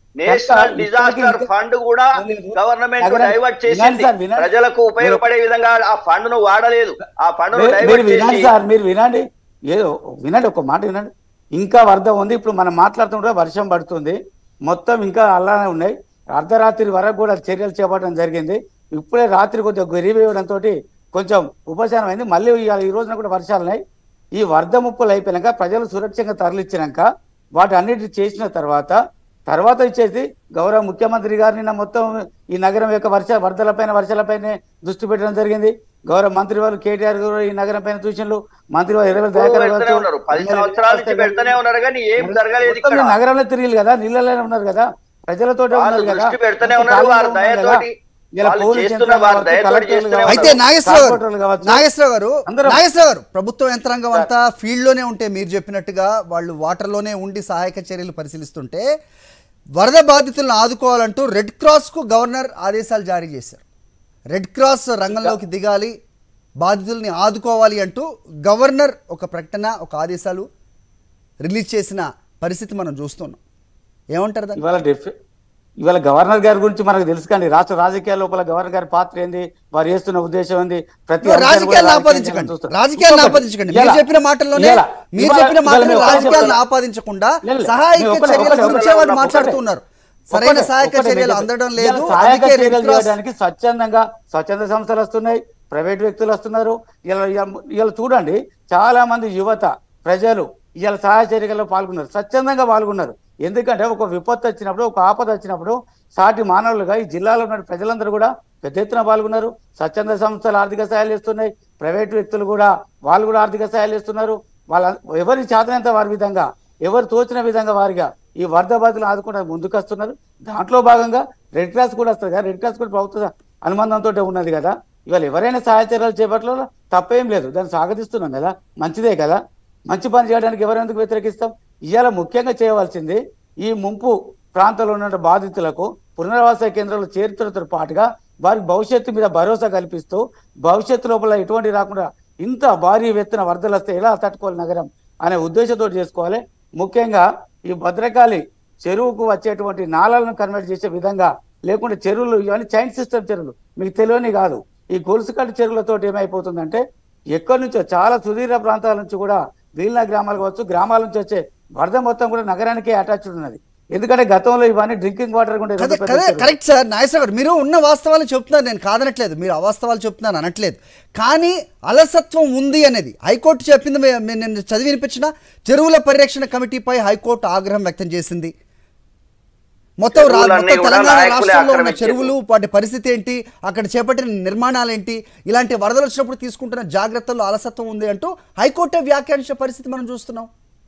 నేషనల్ ఇంకా- డిజాస్టర్ ఇంకా- ఫండ్ కూడా లేదు. గవర్నమెంట్ నగరం- డైవర్ట్ వినండి చేసింది సార్, వినండి. ప్రజలకు ఉపయోగపడే విధంగా ఆ ఫండ్ ను వాడలేదు ఆ ఫండ్ ను మీరు- మీరు డైవర్ట్ వినండి చేసి సార్ మీరు వినండి ఏదో వినండి ఒక మాట వినండి ఇంకా వరద ఉంది ఇప్పుడు మనం మాట్లాడుతుంటే వర్షం పడుతుంది మొత్తం ఇంకా అలానే ఉన్నాయి అర్ధరాత్రి వరకు కూడా చర్యలు చేపట్టడం జరిగింది ఇప్పుడే రాత్రి కొద్దిగా గరివేయడంతో కొంచెం ఉపశమనం అయింది మళ్ళీ ఇవాళ ఈ రోజున కూడా వర్షాలు ఉన్నాయి ఈ వరద ముప్పులు అయిపోయినాక ప్రజలు సురక్షంగా తరలించినాక వాటి అన్నిటి చేసిన తర్వాత తర్వాత ఇచ్చేసి గౌరవ ముఖ్యమంత్రి గారు నిన్న మొత్తం ఈ నగరం యొక్క వర్ష వరదలపైన వర్షాలపైన దృష్టి పెట్టడం జరిగింది గౌరవ మంత్రి వారు కేటీఆర్ గారు ఈ నగరం పైన సూచనలు మంత్రి వారు ఇరవై దయాకర్ పెడుతూనే గారు ఉన్నారు పది సంవత్సరాల నుంచి పెడుతూనే ఉన్నారు కానీ ఏం జరగలేదు మొత్తం ఇక్కడ నగరంలో తిరిగి కదా నీళ్ళలోనే ఉన్నారు కదా ప్రజలతో వాళ్ళు ఉన్నారు కదా దృష్టి పెడుతూనే ఉన్నారు వారి దయతోటి ఇలా వాళ్ళు పోలీస్ చేస్తున్న యంత్రాంగం వారి కావచ్చు, దయతోటి కలెక్టర్లు చేస్తూనే కావచ్చు, అయితే నాగేశ్వరరావు కార్పొరేటర్లు గారు కావచ్చు. నాగేశ్వరరావు గారు అందరం- నాగేశ్వరరావు గారు ప్రభుత్వ యంత్రాంగం అంతా ఫీల్డ్ లోనే ఉంటే మీరు చెప్పినట్టుగా వాళ్ళు వాటర్ లోనే ఉండి సహాయక చర్యలు పరిశీలిస్తుంటే వరద బాధితులను ఆదుకోవాలంటూ రెడ్ క్రాస్ కు గవర్నర్ ఆదేశాలు జారీ చేశారు రెడ్ క్రాస్ రంగంలోకి దిగాలి బాధితుల్ని ఆదుకోవాలి అంటూ గవర్నర్ ఒక ప్రకటన ఒక ఆదేశాలు రిలీజ్ చేసిన పరిస్థితి మనం చూస్తున్నాం ఏమంటారు దాన్ని ఇవాళ డెఫి ఇవాళ గవర్నర్ గారి గురించి మనకు తెలుసు కానీ రాష్ట్ర రాజకీయాల లోపల గవర్నర్ గారి పాత్ర ఏంది వారు చేస్తున్న ఉద్దేశం ఏంది ప్రతి అంశాన్ని కూడా రాజకీయాలను రాజకీయంగా ఆపాదించకండి చూస్తారు. రాజకీయాలను ఇంకొకటి, ఆపాదించకండి మీరు ఇవాళ- చెప్పిన మాటల్లోనే ఇవాళ- మీరు ఇవాళ- చెప్పిన ఇవాళ మాటలు మేము ఒకటే రాజకీయాలను చెప్తున్నా. ఆపాదించకుండా లేదు, సహాయక మేము ఒకటే- చర్యల ఒకటే గురించే వాళ్ళు ఒకటే మాట్లాడుతున్నారు ఒకటే సరైన సహాయక ఒకటే చర్యలు మీకు అందడం ఇవాళ లేదు సహాయక అందుకే రెడ్ చర్యలు క్రాస్ చేయడానికి స్వచ్ఛందంగా స్వచ్ఛంద సంస్థలు వస్తున్నాయి ప్రైవేట్ వ్యక్తులు వస్తున్నారు ఇలా ఇలా చూడండి చాలా మంది యువత ప్రజలు ఇవాళ సహాయ చర్యల్లో పాల్గొన్నారు స్వచ్ఛందంగా పాల్గొన్నారు ఎందుకంటే ఒక విపత్తు వచ్చినప్పుడు ఒక ఆపద వచ్చినప్పుడు సాటి మానవులుగా ఈ జిల్లాలో ఉన్న ప్రజలందరూ కూడా పెద్ద ఎత్తున పాల్గొన్నారు స్వచ్ఛంద సంస్థలు ఆర్థిక సహాయాలు ఇస్తున్నాయి ప్రైవేట్ వ్యక్తులు కూడా వాళ్ళు కూడా ఆర్థిక సహాయాలు ఇస్తున్నారు వాళ్ళ ఎవరి చేతనంత వారి విధంగా ఎవరు తోచిన విధంగా వారిగా ఈ వరద బాధితులు ఆదుకుంటే ముందుకు వస్తున్నారు దాంట్లో భాగంగా రెడ్ క్రాస్ కూడా వస్తుంది కదా రెడ్ క్రాస్ కూడా ప్రభుత్వ అనుబంధంతో ఉన్నది కదా ఇవాళ ఎవరైనా సహాయ చర్యలు చేపట్టడంలో తప్పేం లేదు దాన్ని స్వాగతిస్తున్నాం కదా మంచిదే కదా మంచి పని చేయడానికి ఎవరెందుకు వ్యతిరేకిస్తాం ఇవాళ ముఖ్యంగా చేయవలసింది ఈ ముంపు ప్రాంతంలో ఉన్న బాధితులకు పునరావాస కేంద్రాలు చేర్చడంతో పాటుగా వారికి భవిష్యత్తు మీద భరోసా కల్పిస్తూ భవిష్యత్తు లోపల ఎటువంటి రాకుండా ఇంత భారీ ఎత్తున వరదలు వస్తే ఎలా తట్టుకోవాలి నగరం అనే ఉద్దేశంతో చేసుకోవాలి ముఖ్యంగా ఈ భద్రకాళి చెరువుకు వచ్చేటువంటి నాళాలను కన్వర్ట్ చేసే విధంగా లేకుంటే చెరువులు ఇవన్నీ చైన్ సిస్టమ్ చెరువులు మీకు తెలియని కాదు ఈ గొలుసుకట్టు చెరువులతో ఏమైపోతుందంటే ఎక్కడి నుంచో చాలా సుదీర్ఘ ప్రాంతాల నుంచి కూడా వీళ్ళ గ్రామాలు కావచ్చు గ్రామాల నుంచి వచ్చే వరద మొత్తం కూడా నగరానికే అటాచ్ ఉన్నది ఎందుకంటే గతంలో ఇవన్నీ డ్రింకింగ్ వాటర్ కూడా కదే రెండు పెద్ద కదే చెరువులు. కరెక్ట్ సార్ నాగేశ్వర గారు మీరు ఉన్న వాస్తవాలు చెప్తున్నారు నేను కాదనట్లేదు మీరు అవాస్తవాలు చెప్తున్నాను అనట్లేదు కానీ అలసత్వం ఉంది అనేది హైకోర్టు చెప్పింది మే- మే- నేను చదివి వినిపించిన చెరువుల పరిరక్షణ కమిటీపై హైకోర్టు ఆగ్రహం వ్యక్తం చేసింది మొత్తం రా- చెరువులన్నీ మొత్తం కూడా తెలంగాణ నాయకులే రాష్ట్రంలో ఉన్న ఆక్రమించారు. చెరువులు వాటి పరిస్థితి ఏంటి అక్కడ చేపట్టిన నిర్మాణాలు ఏంటి ఇలాంటి వరదలు వచ్చినప్పుడు తీసుకుంటున్న జాగ్రత్తల్లో అలసత్వం ఉంది అంటూ హైకోర్టే వ్యాఖ్యానించే పరిస్థితి మనం చూస్తున్నాం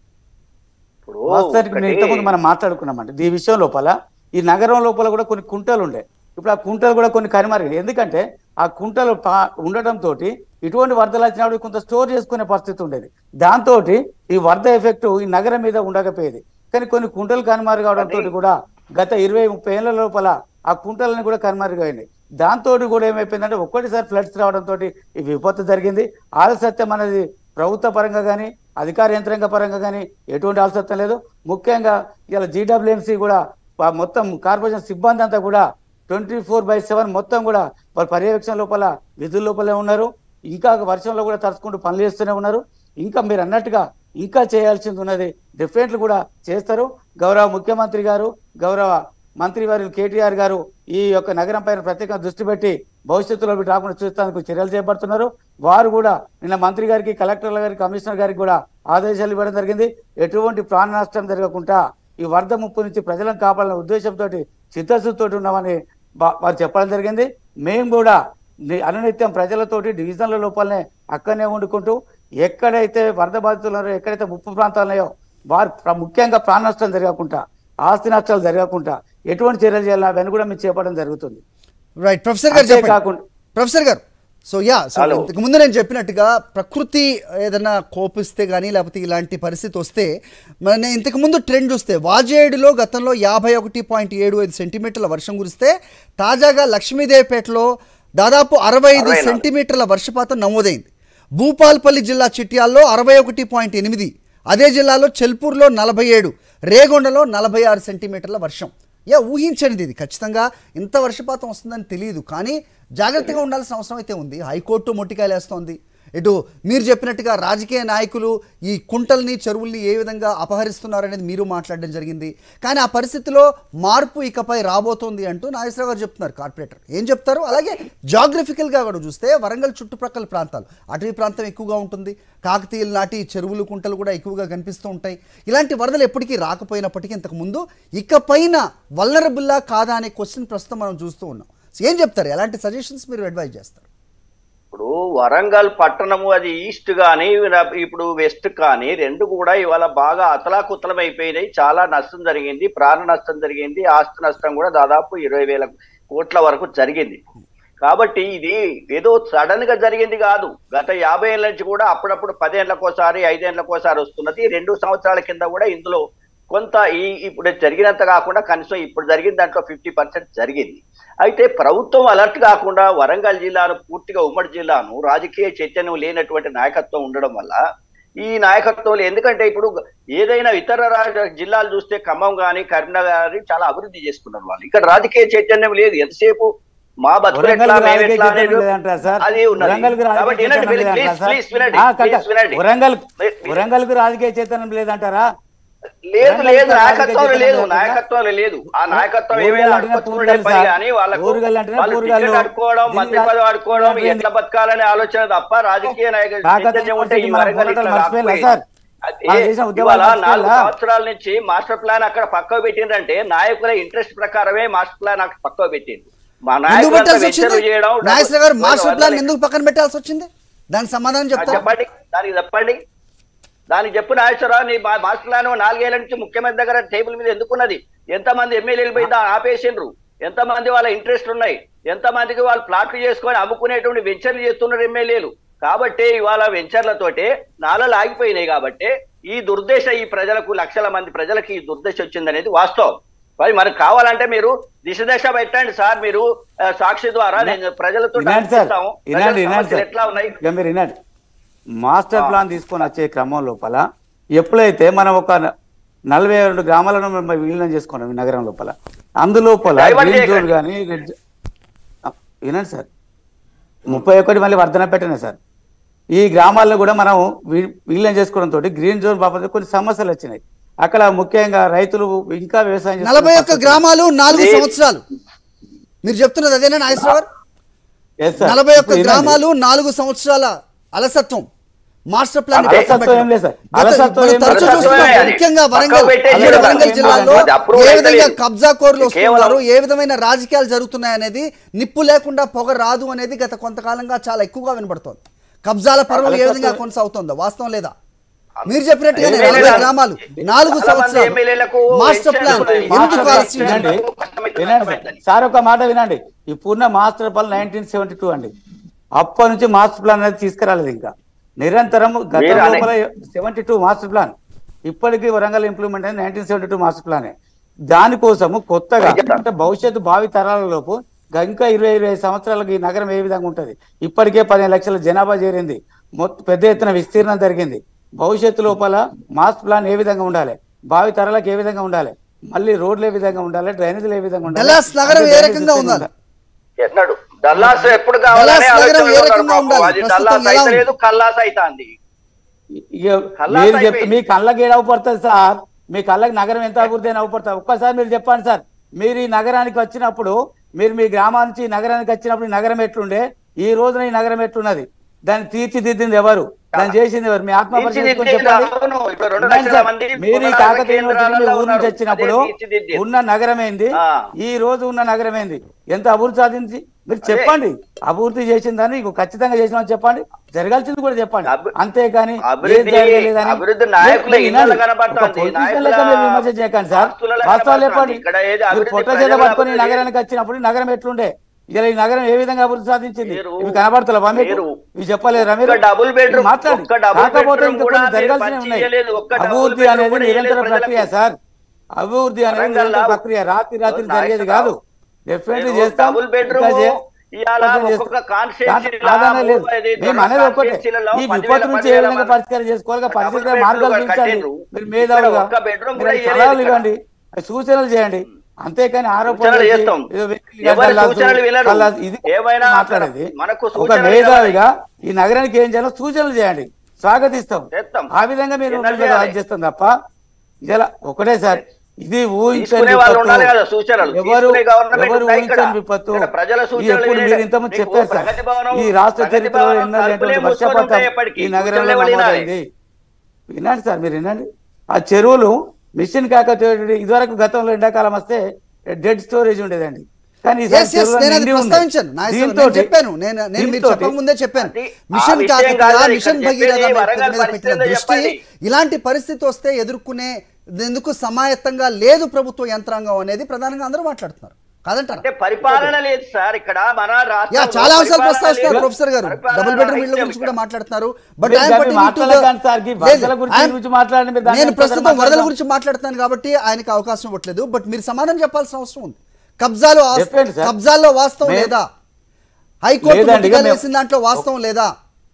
ఇప్పుడు వాస్తవానికి నేను ఒకటి- ఇంతకుముందు మనం మాట్లాడుకున్నామండి ఈ విషయం లోపల ఈ నగరం లోపల కూడా కొన్ని కుంటలు ఉండే ఇప్పుడు ఆ కుంటలు కూడా కొన్ని కరిమారి ఎందుకంటే ఆ కుంటలు పా- ఉండటం తోటి ఇటువంటి వరదలు వచ్చినప్పుడు కొంత స్టోర్ చేసుకునే పరిస్థితి ఉండేది దాంతో ఈ వరద ఎఫెక్ట్ ఈ నగరం మీద ఉండకపోయేది కానీ కొన్ని కుంటలు కనుమారు కావడంతో కూడా గత ఇరవై ముప్పై ఏళ్ల లోపల ఆ కుంటలని కూడా కనుమరుగైనాయి దాంతో కూడా ఏమైపోయిందంటే ఒక్కటిసారి ఫ్లడ్స్ రావడంతో ఈ విపత్తు జరిగింది ఆలస్యత్యం అనేది ప్రభుత్వ పరంగా కానీ అధికార యంత్రాంగ పరంగా కానీ ఎటువంటి ఆలస్యత్వం లేదు ముఖ్యంగా ఇలా జీడబ్ల్యూఎంసీ కూడా ప- మొత్తం కార్పొరేషన్ సిబ్బంది అంతా కూడా ట్వంటీ ఫోర్ బై సెవెన్ మొత్తం కూడా వారి పర్యవేక్షణ లోపల విధుల లోపలే ఉన్నారు ఇంకా వర్షంలో కూడా తరుచుకుంటూ పనులు చేస్తూనే ఉన్నారు ఇంకా మీరు అన్నట్టుగా ఇంకా చేయాల్సింది ఉన్నది డెఫినెట్లు కూడా చేస్తారు గౌరవ ముఖ్యమంత్రి గారు గౌరవ మంత్రి వారు కేటీఆర్ గారు ఈ యొక్క నగరం పైన ప్రత్యేక దృష్టి పెట్టి భవిష్యత్తులో వీటి రాకుండా చూస్తానికి చర్యలు చేపడుతున్నారు వారు కూడా నిన్న మంత్రి గారికి కలెక్టర్ల గారికి కమిషనర్ గారికి కూడా ఆదేశాలు ఇవ్వడం జరిగింది ఎటువంటి ప్రాణ నష్టం జరగకుండా ఈ వరద ముప్పు నుంచి ప్రజలను కాపాడాలనే ఉద్దేశంతో చిత్తశుద్ధితో ఉన్నామని వా- వారు చెప్పడం జరిగింది మేము కూడా ని- అనునిత్యం ప్రజలతోటి డివిజన్ల లోపలనే అక్కడనే వండుకుంటూ ఎక్కడైతే వరద బాధితులు ఉన్నారో ఎక్కడైతే ముప్పు ప్రాంతాలు ఉన్నాయో వారు ప్ర- ముఖ్యంగా ప్రాణ నష్టం జరగకుండా ఆస్తి నష్టాలు జరగకుండా ఎటువంటి చర్యలు చేయాలి అవన్నీ కూడా మేము చేపట్టడం జరుగుతుంది రైట్ ప్రొఫెసర్ గారు అంతే చెప్పండి కాకుండా- ప్రొఫెసర్ గారు సో యా సో Hello. ఇంతకు ముందు నేను చెప్పినట్టుగా ప్రకృతి ఏదైనా కోపిస్తే కానీ లేకపోతే ఇలాంటి పరిస్థితి వస్తే మన నేను ఇంతకు ముందు ట్రెండ్ చూస్తే వాజేడులో గతంలో యాభై ఒకటి పాయింట్ ఏడు ఐదు సెంటీమీటర్ల వర్షం కురిస్తే తాజాగా లక్ష్మీదేవిపేటలో దాదాపు అరవై ఐదు అరవై నాలుగు. సెంటీమీటర్ల వర్షపాతం నమోదైంది భూపాల్పల్లి జిల్లా చిట్యాల్లో అరవై ఒకటి పాయింట్ ఎనిమిది అదే జిల్లాలో చెల్పూర్లో నలభై ఏడు రేగొండలో నలభై ఆరు సెంటీమీటర్ల వర్షం యా ఊహించనిది ఇది ఖచ్చితంగా ఇంత వర్షపాతం వస్తుందని తెలియదు కానీ జాగ్రత్తగా ఉండాల్సిన అవసరం అయితే ఉంది హైకోర్టు మొట్టికాయలేస్తోంది ఇటు మీరు చెప్పినట్టుగా రాజకీయ నాయకులు ఈ కుంటల్ని చెరువుల్ని ఏ విధంగా అపహరిస్తున్నారనేది మీరు మాట్లాడడం జరిగింది కానీ ఆ పరిస్థితిలో మార్పు ఇకపై రాబోతోంది అంటూ నాగేశ్వరరావు గారు చెప్తున్నారు కార్పొరేటర్ ఏం చెప్తారు అలాగే జాగ్రఫికల్గా కూడా చూస్తే వరంగల్ చుట్టుప్రక్కల ప్రాంతాలు అటవీ ప్రాంతం ఎక్కువగా ఉంటుంది కాకతీయుల నాటి చెరువులు కుంటలు కూడా ఎక్కువగా కనిపిస్తూ ఉంటాయి ఇలాంటి వరదలు ఎప్పటికీ రాకపోయినప్పటికీ ఇంతకుముందు ఇకపైన వల్లరబుల్లా కాదా అనే క్వశ్చన్ ప్రస్తుతం మనం చూస్తూ ఉన్నాం ఏం చెప్తారు ఎలాంటి సజెషన్స్ మీరు అడ్వైజ్ చేస్తారు ఇప్పుడు వరంగల్ పట్టణము అది ఈస్ట్ కానీ ఇప్పుడు వెస్ట్ కానీ రెండు కూడా ఇవాళ బాగా అతలాకుతలం అయిపోయినాయి చాలా నష్టం జరిగింది ప్రాణ నష్టం జరిగింది ఆస్తి నష్టం కూడా దాదాపు ఇరవై వేల కోట్ల వరకు జరిగింది కాబట్టి ఇది ఏదో సడన్ గా జరిగింది కాదు గత యాభై ఏళ్ళ నుంచి కూడా అప్పుడప్పుడు పదేళ్లకోసారి ఐదేళ్లకోసారి వస్తున్నది రెండు సంవత్సరాల కింద కూడా ఇందులో కొంత ఈ ఇప్పుడు జరిగినంత కాకుండా కనీసం ఇప్పుడు జరిగిన దాంట్లో ఫిఫ్టీ పర్సెంట్ జరిగింది అయితే ప్రభుత్వం అలర్ట్ కాకుండా వరంగల్ జిల్లాను పూర్తిగా ఉమ్మడి జిల్లాను రాజకీయ చైతన్యం లేనటువంటి నాయకత్వం ఉండడం వల్ల ఈ నాయకత్వంలో ఎందుకంటే ఇప్పుడు ఏదైనా ఇతర రాష్ట్ర జిల్లాలు చూస్తే ఖమ్మం కానీ కరీంనగర్ కానీ చాలా అభివృద్ధి చేసుకున్నారు వాళ్ళు ఇక్కడ రాజకీయ చైతన్యం లేదు ఎంతసేపు మా బతుకులు ఎట్లా, వరంగల్ మేము ఎట్లా అనేది లేదంటారా సార్ అది ఉన్నది వరంగల్ కాబట్టి వినండి, ప్లీజ్ ప్లీజ్ వినండి ప్లీజ్ వినండి వరంగల్ మీ- మీ- వరంగల్ కు రాజకీయ చైతన్యం లేదంటారా లేదు వరంగల్ లేదు రాజకీయ నాయకత్వం చైతన్యం లేదు లేదంటారా? నాయకత్వం లేదు ఆ నాయకత్వం ఊరుగల్ ఏమైనా అంటేనే అడుక్కొచ్చుకునే పూరుగల్ పని సార్. కానీ వాళ్ళకు ఊరుగల్ అంటేనే వాళ్ళు పూరుగల్. టికెట్ అడుకోవడం దీన్ని మంత్రి పదవి అడుకోవడం రాజకీయ ఎట్లా బతకాలనే ఆలోచన తప్ప రాజకీయ నాయకులు కాకతీయ చైతన్యం ఉంటే ఈ మన వరంగల్ పోరాటాలు ఇట్లా మర్చిపోయారా కాకపోయేది. సార్? అదే మన దేశం ఉద్యమాలు ఇవాళ నాలుగు మర్చిపోయారా? సంవత్సరాల నుంచి మాస్టర్ ప్లాన్ అక్కడ పక్కకు పెట్టిండ్రంటే నాయకుల ఇంట్రెస్ట్ ప్రకారమే మాస్టర్ ప్లాన్ అక్కడ పక్కకు పెట్టిండు మా ఎందుకు నాయకులు పెట్టాల్సి వెచ్చరు వచ్చింది చేయడం నాగేశ్వర గారు మాస్టర్ ప్లాన్ డబ్బులు- ఎందుకు పక్కన పెట్టాల్సి వచ్చింది దానికి సమాధానం ఆ, చెప్తారా చెప్పండి దానికి చెప్పండి దానికి చెప్పు నాగేశ్వరరావు నీ మా- మాస్టర్ ప్లాన్ నాలుగేళ్ల నుంచి ముఖ్యమంత్రి దగ్గర టేబుల్ మీద ఎందుకున్నది ఎంతమంది ఎమ్మెల్యేలు పోయి దాన్ని ఆపేసిండ్రు ఎంతమంది వాళ్ళ ఇంట్రెస్ట్ ఉన్నాయి ఎంతమందికి వాళ్ళు ప్లాట్లు చేసుకొని అమ్ముకునేటువంటి వెంచర్లు చేస్తున్నారు ఎమ్మెల్యేలు కాబట్టి ఇవాళ వెంచర్లతోటే నాలలు ఆగిపోయినాయి కాబట్టి ఈ దుర్దేశ ఈ ప్రజలకు లక్షల మంది ప్రజలకు ఈ దుర్దశ వచ్చిందనేది వాస్తవం మరి మనకు కావాలంటే మీరు దిశ దశ పెట్టండి సార్ మీరు ఆ, సాక్షి ద్వారా నేను ప్రజలతో వినండి సార్ చర్చిస్తాము. ప్రజల వినండి వినండి సమస్యలు సార్ ఎట్లా ఉన్నాయి ఇక మీరు వినండి మాస్టర్ ప్లాన్ తీసుకొని వచ్చే క్రమం లోపల ఎప్పుడైతే మనం ఒక న- నలభై రెండు గ్రామాలను మనం విలీనం చేసుకున్నాం ఈ నగరం లోపల అందులోపల డైవర్ట్ గ్రీన్ జోన్ చేయకండి. కానీ రెడ్ జో- ఆ, వినండి సార్ ముప్పై ఒకటి మళ్ళీ వర్ధన పెట్టిన సార్ ఈ గ్రామాల్లో కూడా మనం వి- విలీనం చేసుకోవడంతో గ్రీన్ జోన్ బాబు కొన్ని సమస్యలు వచ్చినాయి అక్కడ ముఖ్యంగా రైతులు ఇంకా వ్యవసాయం చేస్తున్న నలభై ఒక్క పరిస్థితులు. గ్రామాలు నాలుగు లేదు. సంవత్సరాలు మీరు చెప్తున్నది అదేనా నాగేశ్వర గారు Yes, sir. నలభై ఒక్క ఇప్పుడు వినండి. గ్రామాలు నాలుగు సంవత్సరాల అలసత్వం మాస్టర్ ప్లాన్ అలసత్వం పక్కన పెట్టడం. ఏం లేదు సార్. గత- అలసత్వం మనం ఏం తరచూ లేదు. చూస్తున్నాం. అలసత్వమే అది. ముఖ్యంగా పక్కకు వరంగల్ పెట్టేసి ఉమ్మడి ఉండడం. వరంగల్ జిల్లాలో అది approve ఏ అయితే విధంగా లేదు. కబ్జా కోర్లు కేవలం- వస్తున్నారు ఏ విధమైన రాజకీయాలు జరుగుతున్నాయి అనేది నిప్పు లేకుండా పొగ రాదు అనేది గత కొంతకాలంగా చాలా ఎక్కువగా వినబడుతోంది కబ్జాల పర్వం ఏ విధంగా అలసత్వం- కొనసాగుతుందో వాస్తవం లేదా మీరు చెప్పినట్టుగానే ఎమ్మెల్యేల- నలభై గ్రామాలు నాలుగు చాలా మంది సంవత్సరాలు ఎమ్మెల్యేలకు మాస్టర్ ప్లాన్ పెన్షన్లు ఎందుకు మాస్టర్ ప్లాన్ ఆలస్యం వినండి వినండి సార్. సార్ ఒక మాట వినండి ఈ పూర్ణ master plan nineteen seventy two అండి అప్పటి నుంచి మాస్టర్ ప్లాన్ అనేది తీసుకురాలేదు ఇంకా నిరంతరం గత మీరు అనే- లోపల సెవెంటీ టూ మాస్టర్ ప్లాన్ ఇప్పటికీ వరంగల్ ఇంప్లిమెంట్ అయింది నైన్టీన్ సెవెంటీ టూ మాస్టర్ ప్లానే దానికోసము కొత్తగా అంటే భవిష్యత్తు భావి తరాల లోపు గ- ఇంకా ఇరవై ఇరవై సంవత్సరాలకు ఈ నగరం ఏ విధంగా ఉంటది ఇప్పటికే పదిహేను లక్షల జనాభా చేరింది మొత్తం పెద్ద ఎత్తున విస్తీర్ణం జరిగింది భవిష్యత్తు లోపల మాస్టర్ ప్లాన్ ఏ విధంగా ఉండాలి భావి తరాలకు ఏ విధంగా ఉండాలి మళ్ళీ రోడ్లు ఏ విధంగా ఉండాలి డ్రైనేజీలు ఏ విధంగా ఉండాలి డల్లాస్ నగరం అంటే ఏ డ్రైనేజ్ రకంగా సిస్టమ్ ఉండాలి? ఎన్నాడు డల్లాస్ ఎప్పుడు కావాలని డల్లాస్ నగరం ఏ ఆలోచనలో రకంగా ఉన్నారు పాపం. ఉండాలి? అది ప్రస్తుతం డల్లాస్ ఎలా అయితే ఉంది? లేదు కల్లాస్ అవుతాంది ఇక కల్లాస్ మీరు చెప్తే అయిపోయింది. మీ కళ్ళకి ఏడవపడుతుంది సార్ మీ కళ్ళకి నగరం ఎంత అభివృద్ధి అయినా అవపడుతుంది ఒక్కసారి మీరు చెప్పండి సార్ మీరు ఈ నగరానికి వచ్చినప్పుడు మీరు మీ గ్రామా నుంచి ఈ నగరానికి వచ్చినప్పుడు ఈ నగరం ఎట్లుండే ఈ రోజున ఈ నగరం ఎట్లున్నది దాన్ని తీర్చిదిద్దింది ఎవరు దాన్ని చేసింది ఎవరు మీ ఆత్మ పరిశీలన తీర్చిదిద్దేది చెప్పండి అవును. ఇప్పుడు రెండు వినండి లక్షల సార్. మంది మీరు ఈ పునరావాస కాకతీయ యూనివర్సిటీ కేంద్రాలలో ఊరు నుంచి ఉన్నారు. వచ్చినప్పుడు అదే తీర్చిదిద్దేది. ఉన్న నగరం ఏంది ఆ. ఈ రోజు ఉన్న నగరం ఏంది ఎంత అభివృద్ధి సాధించి మీరు అదే. చెప్పండి అభివృద్ధి చేసిందని ఇగో ఖచ్చితంగా చేసినామని చెప్పండి జరగాల్సింది కూడా చెప్పండి అభి- అంతేకాని ఏం అభివృద్ధి- జరగలేదని అభివృద్ధి నాయకుల మీరు ఇళ్ళలో వినండి. కనబడుతోంది. ఒక politician నాయకుల లెక్క మీరు విమర్శ చేయకండి సార్ ఆస్తులలో వాస్తవాలు కనబడుతోంది. చెప్పండి ఇక్కడ ఏది మీరు అభివృద్ధి పొట్ట చేత ప్రజల పట్టుకొని ఈ అభివృద్ధి నగరానికి వచ్చినప్పుడు ఈ నగరం ఎట్లుండే ఇలా ఈ నగరం ఏ విధంగా అభివృద్ధి సాధించింది మీరు- ఇవి కనబడతలేవా మీకు మీరు ఇవి చెప్పలేరా మీరు ఒక్క డబుల్ బెడ్రూమ్- మీరు మాట్లాడండి ఒక్క డబుల్ కాకపోతే బెడ్రూమ్ ఇంకా కూడా కొన్ని మీరు జరగాల్సినవి మంచి ఉన్నాయి చేయలేదు. ఒక్క డబుల్ అభివృద్ధి బెడ్రూమ్ అనేది కూడా నిరంతర చేయలేదు ప్రక్రియ ప్రజలకు. సార్ అభివృద్ధి అనేది వరంగల్లో నిరంతర ప్రక్రియ రాత్రి రాత్రి నాయకులు జరిగేది కాదు డెఫినెట్లీ నేను చేస్తాం డబుల్ బెడ్రూమ్ ఇంకా చే- ఇవాళ ఇంకా చేస్తాం. ఒక్కొక్క కాన్స్టిట్యూన్సీలో దాంట్లో ఆధారం లేదు. మూడు, ఐదు, మేము రెండు అనేది ఒకటే కాన్స్టిట్యూన్సీలలో ఈ పదివేల, విపత్తు నుంచి ఏ పదివేల విధంగా మంది పరిష్కారం చేసుకోవాలి డబుల్ పరిష్కార బెడ్రూమ్ మార్గాలు కట్టిండ్రు. చూపించండి మీరు మేధావులుగా ఇక్కడ ఒక్క బెడ్రూమ్ మీరు కూడా సలహాలు ఇవ్వలేదు ఇవ్వండి సూచనలు చేయండి అంతేకాని ఆరోపణలు సూచనలు చేసి చేస్తాం. ఏదో వ్యక్తిగత ఎవరి కల్లాసు, సూచనలు వినరు. కల్లాసు, ఇది ఏమైనా మాట్లాడేది మనకు ఒక సూచనలు మేధావిగా ఈ నగరానికి ఏం చేయాలో సూచనలు చేయండి స్వాగతిస్తాం చేస్తాం. ఆ విధంగా మీరు ఎన్నడూ మీరు చేయాలి. అది చేస్తాం తప్ప ఇలా ఒకటే సార్ ఇది ఊహించని తీసుకునే వాళ్ళు విపత్తు. ఉండాలి కదా సూచనలు. ఎవరు తీసుకునే గవర్నమెంట్ ఎవరు ఉంటాయి ఇక్కడ. ఊహించని విపత్తు ఇక్కడ ప్రజల ఈ సూచనలు ఎప్పుడు వినే- మీరు ఇంతకుముందు మీకు చెప్పారు సార్ ప్రగతి భవనం- ఈ రాష్ట్ర ప్రగతి చరిత్రలో భవనం ఎన్నటువంటి తలుపులే మూసుకొని వర్షపాతం ఉంటాయి ఎప్పటికీ. ఈ నగరంలో సూచనలు వినాలి. నమోదైంది వినండి సార్ మీరు వినండి ఆ చెరువులు మిషన్ కాకతీయ ఇదివరకు గతంలో ఎండాకాలం వస్తే డెడ్ స్టోరేజ్ ఉండేదండి కానీ ఈసారి ఎస్ ఎస్ చెరువులు నేను అది నిండి ఉన్నాయి. ప్రస్తావించాను నాగేశ్వరరావు, నేను దీంతోటి- చెప్పాను నేను నేను మీరు దీంతోటి- చెప్పకముందే చెప్పాను అది ఆ మిషన్ విషయం కాకతీయ కాదు ఇక్కడ మిషన్ చెప్పేది భగీరథ మీద వరంగల్ పెట్టిన పరిస్థితుల్లో దృష్టి చెప్పండి. ఇలాంటి పరిస్థితి వస్తే ఎదుర్కొనే ఎందుకు సమాయత్తంగా లేదు ప్రభుత్వ యంత్రాంగం అనేది ప్రధానంగా అందరూ మాట్లాడుతున్నారు కాదంటారా అంటే పరిపాలన లేదు సార్ ఇక్కడ మన రాష్ట్రంలో యా చాలా అంశాలు పరిపాలన ప్రస్తావిస్తున్నారు లేదు. ప్రొఫెసర్ గారు పరిపాలన డబుల్ బెడ్రూమ్ ఇళ్ల రాహిత్యం గురించి కూడా ఇక్కడ. మాట్లాడుతున్నారు బట్ మీరు ఆయన దాన్ని పట్టిన మాట్లాడకండి సార్, ఈ వరదల గురించి గురించి మాట్లాడండి, మీరు దాన్ని నేను ఎంత ప్రస్తుతం మాట్లాడదాం? వరదల గురించి మాట్లాడుతున్నాను కాబట్టి ఆయనకు అవకాశం ఇవ్వట్లేదు బట్ మీరు సమాధానం చెప్పాల్సిన అవసరం ఉంది కబ్జాలో ఆస్- చెప్పండి సార్. కబ్జాల్లో వాస్తవం మే- లేదా హైకోర్టు లేదండి, ముట్టికాయలు మేము- వేసిన దాంట్లో వాస్తవం లేదా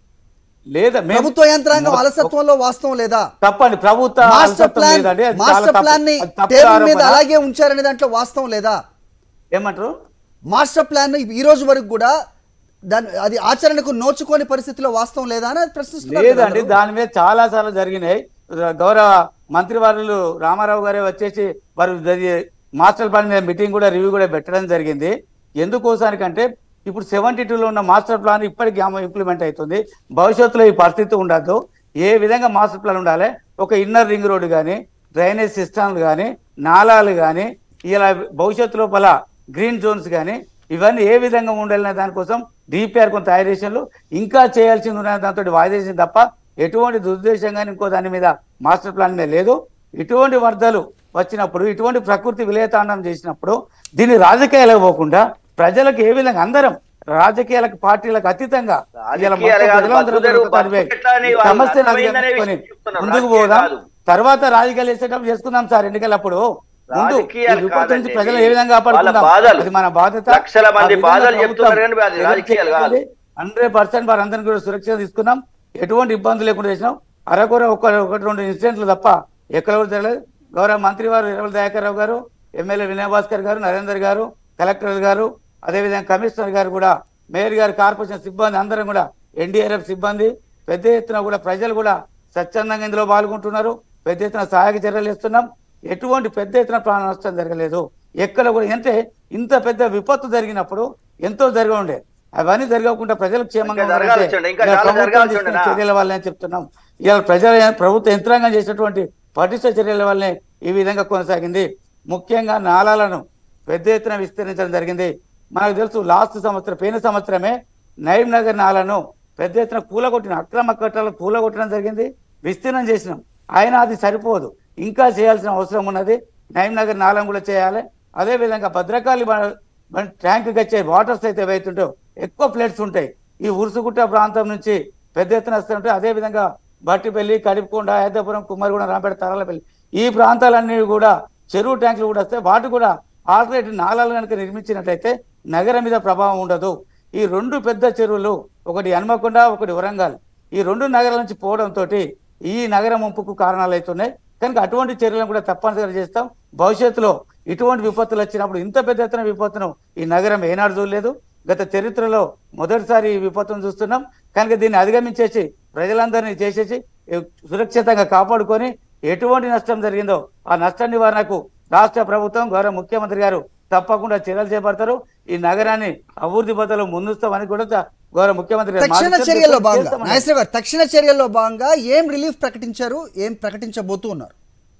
లేదా మేము- ప్రభుత్వ యంత్రాంగం అలసత్వంలో వాస్తవం లేదా తప్పండి ప్రభుత్వ మాస్టర్ అలసత్వం ప్లాన్ లేదండి, అది చాలా మాస్టర్ తప్పు. ప్లాన్ ని అది తప్పుడు టేబుల్ మీద ఆరోపణ. అలాగే ఉంచారనే దాంట్లో వాస్తవం లేదా ఏమంటారు మాస్టర్ ప్లాన్ ఈ రోజు వరకు కూడా దాని అది ఆచరణకు నోచుకోని పరిస్థితిలో వాస్తవం లేదా అని ప్రశ్నిస్తున్నారు కదా లేదండి అందరూ. దాని మీద చాలా సార్లు జరిగినాయి గౌరవ మంత్రి వారు రామారావు గారే వచ్చేసి వారు జరిగే మాస్టర్ ప్లాన్ మీద మీటింగ్ కూడా రివ్యూ కూడా పెట్టడం జరిగింది ఎందుకోసానికంటే ఇప్పుడు సెవెంటీ లో ఉన్న మాస్టర్ ప్లాన్ ఇప్పటికి ఇంప్లిమెంట్ అవుతుంది భవిష్యత్తులో ఈ పరిస్థితి ఉండదు ఏ విధంగా మాస్టర్ ప్లాన్ ఉండాలి ఒక ఇన్నర్ రింగ్ రోడ్ కానీ డ్రైనేజ్ సిస్టమ్లు కానీ నాలాలు కానీ ఇలా భవిష్యత్తు లోపల గ్రీన్ జోన్స్ కానీ ఇవన్నీ ఏ విధంగా ఉండాలనే దానికోసం డిపిఆర్ కొంత తయారు చేసినారు ఇంకా చేయాల్సింది ఉన్న దాంతో వాయిదా చేసింది తప్ప ఎటువంటి దురుద్దేశం కానీ ఇంకో దాని మీద మాస్టర్ ప్లాన్ మీద లేదు ఇటువంటి వరదలు వచ్చినప్పుడు ఇటువంటి ప్రకృతి విలయతాండం చేసినప్పుడు దీన్ని రాజకీయాలకు పోకుండా ప్రజలకు ఏ విధంగా అందరం రాజకీయాలకు పార్టీలకు అతీతంగా ఇవాళ మొత్తం రాజకీయాలు కాదు, ప్రజలందరూ బతుకుదెరువు, కూడా కలిపి బతుకెట్లా అని వాళ్ళు సమస్యను అర్థమైందనే అధిగమించుకొని విషయం చెప్తున్నారు, ముందుకు రాజకీయాలు పోదాం కాదు. తర్వాత రాజకీయాలు వేసేటప్పుడు చేసుకుందాం సార్ ఎన్నికలప్పుడు ముందు ఈ రాజకీయాలు విపత్తు నుంచి కాదండి. ప్రజలు ఏ విధంగా వాళ్ళ కాపాడుకుందాం బాధలు. అది మన బాధ్యత లక్షల మంది ఆ విధంగా బాధలు ప్రభుత్వం చెప్తున్నారు కానీ అది రాజకీయాలు కాదు. హండ్రెడ్ పర్సెంట్ వారందరినీ కూడా సురక్షిత తీసుకున్నాం ఎటువంటి ఇబ్బంది లేకుండా చేసినాం అరకొర ఒక ఒకటి రెండు ఇన్సిడెంట్లు తప్ప ఎక్కడ కూడా జరగలేదు గౌరవ మంత్రి వారు ఇరవై దయాకర్ రావు గారు ఎమ్మెల్యే వినయ్ భాస్కర్ గారు నరేందర్ గారు కలెక్టర్ గారు అదేవిధంగా కమిషనర్ గారు కూడా మేయర్ గారు కార్పొరేషన్ సిబ్బంది అందరం కూడా ఎన్డీఆర్ఎఫ్ సిబ్బంది పెద్ద ఎత్తున కూడా ప్రజలు కూడా స్వచ్ఛందంగా ఇందులో పాల్గొంటున్నారు పెద్ద ఎత్తున సహాయక చర్యలు ఇస్తున్నాం ఎటువంటి పెద్ద ఎత్తున ప్రాణ నష్టం జరగలేదు ఎక్కడ కూడా అంటే ఇంత పెద్ద విపత్తు జరిగినప్పుడు ఎంతో జరిగి ఉండే అవన్నీ జరగకుండా ప్రజలకు క్షేమంగా ఇంకా జరగాల్సి ఉండాలంటే ఉండే, ఇంకా ఇలా చాలా ప్రభుత్వం జరగాల్సి తీసుకున్న ఉండేనా? చర్యల వల్లనే చెప్తున్నాం ఇవాళ ప్రజల ప్రభుత్వ యంత్రాంగం చేసినటువంటి పటిష్ట చర్యల వల్లనే ఈ విధంగా కొనసాగింది ముఖ్యంగా నాలాలను పెద్ద ఎత్తున విస్తరించడం జరిగింది మనకు తెలుసు లాస్ట్ సంవత్సరం పోయిన సంవత్సరమే నయీం నగర్ నాలను పెద్ద ఎత్తున కూలగొట్టిన అక్రమ కట్టలు కూలగొట్టడం జరిగింది విస్తీర్ణం చేసినాం అయినా అది సరిపోదు ఇంకా చేయాల్సిన అవసరం ఉన్నది నయీం నగర్ నాలను కూడా చేయాలి అదే విధంగా భద్రకాళి బ- బ- ట్యాంకుకి వచ్చే వాటర్స్ అయితే ఏవైతుంటో ఎక్కువ ప్లేట్స్ ఉంటాయి ఈ ఉరుసుగుట్ట ప్రాంతం నుంచి పెద్ద ఎత్తున వస్తుంటే అదే విధంగా బట్టిపల్లి కడిపకొండ హైదరాపురం కుమ్మరిగూడ రాంపేట తరాలపల్లి ఈ ప్రాంతాలన్నీ కూడా చెరువు ట్యాంకులు కూడా వస్తాయి వాటి కూడా ఆల్టర్నేటివ్ నాలాలు కనుక నిర్మించినట్లయితే నగరం మీద ప్రభావం ఉండదు ఈ రెండు పెద్ద చెరువులు ఒకటి హన్మకొండ ఒకటి వరంగల్ ఈ రెండు నగరాల నుంచి పోవడంతో ఈ నగర ముంపుకు కారణాలు అవుతున్నాయి కనుక అటువంటి చర్యలను కూడా తప్పనిసరిగా చేస్తాం భవిష్యత్తులో ఇటువంటి విపత్తులు వచ్చినప్పుడు ఇంత పెద్ద ఎత్తున విపత్తును ఈ నగరం ఏనాడు చూడలేదు గత చరిత్రలో మొదటిసారి ఈ విపత్తును చూస్తున్నాం కనుక దీన్ని అధిగమించేసి ప్రజలందరినీ చేసేసి ఏ, సురక్షితంగా కాపాడుకొని ఎటువంటి నష్టం జరిగిందో ఆ నష్ట నివారణకు రాష్ట్ర ప్రభుత్వం గౌరవ ముఖ్యమంత్రి గారు తప్పకుండా చర్యలు చేపడతారు ఈ నగరాన్ని అభివృద్ధి పథంలో ముందుస్తామని కూడా త- గౌరవ ముఖ్యమంత్రి గారు తక్షణ మాటిచ్చారు. చర్యల్లో భాగంగా చేస్తామని. నాగేశ్వర గారు తక్షణ చర్యల్లో భాగంగా ఏం రిలీఫ్ ప్రకటించారు ఏం ప్రకటించబోతూ ఉన్నారు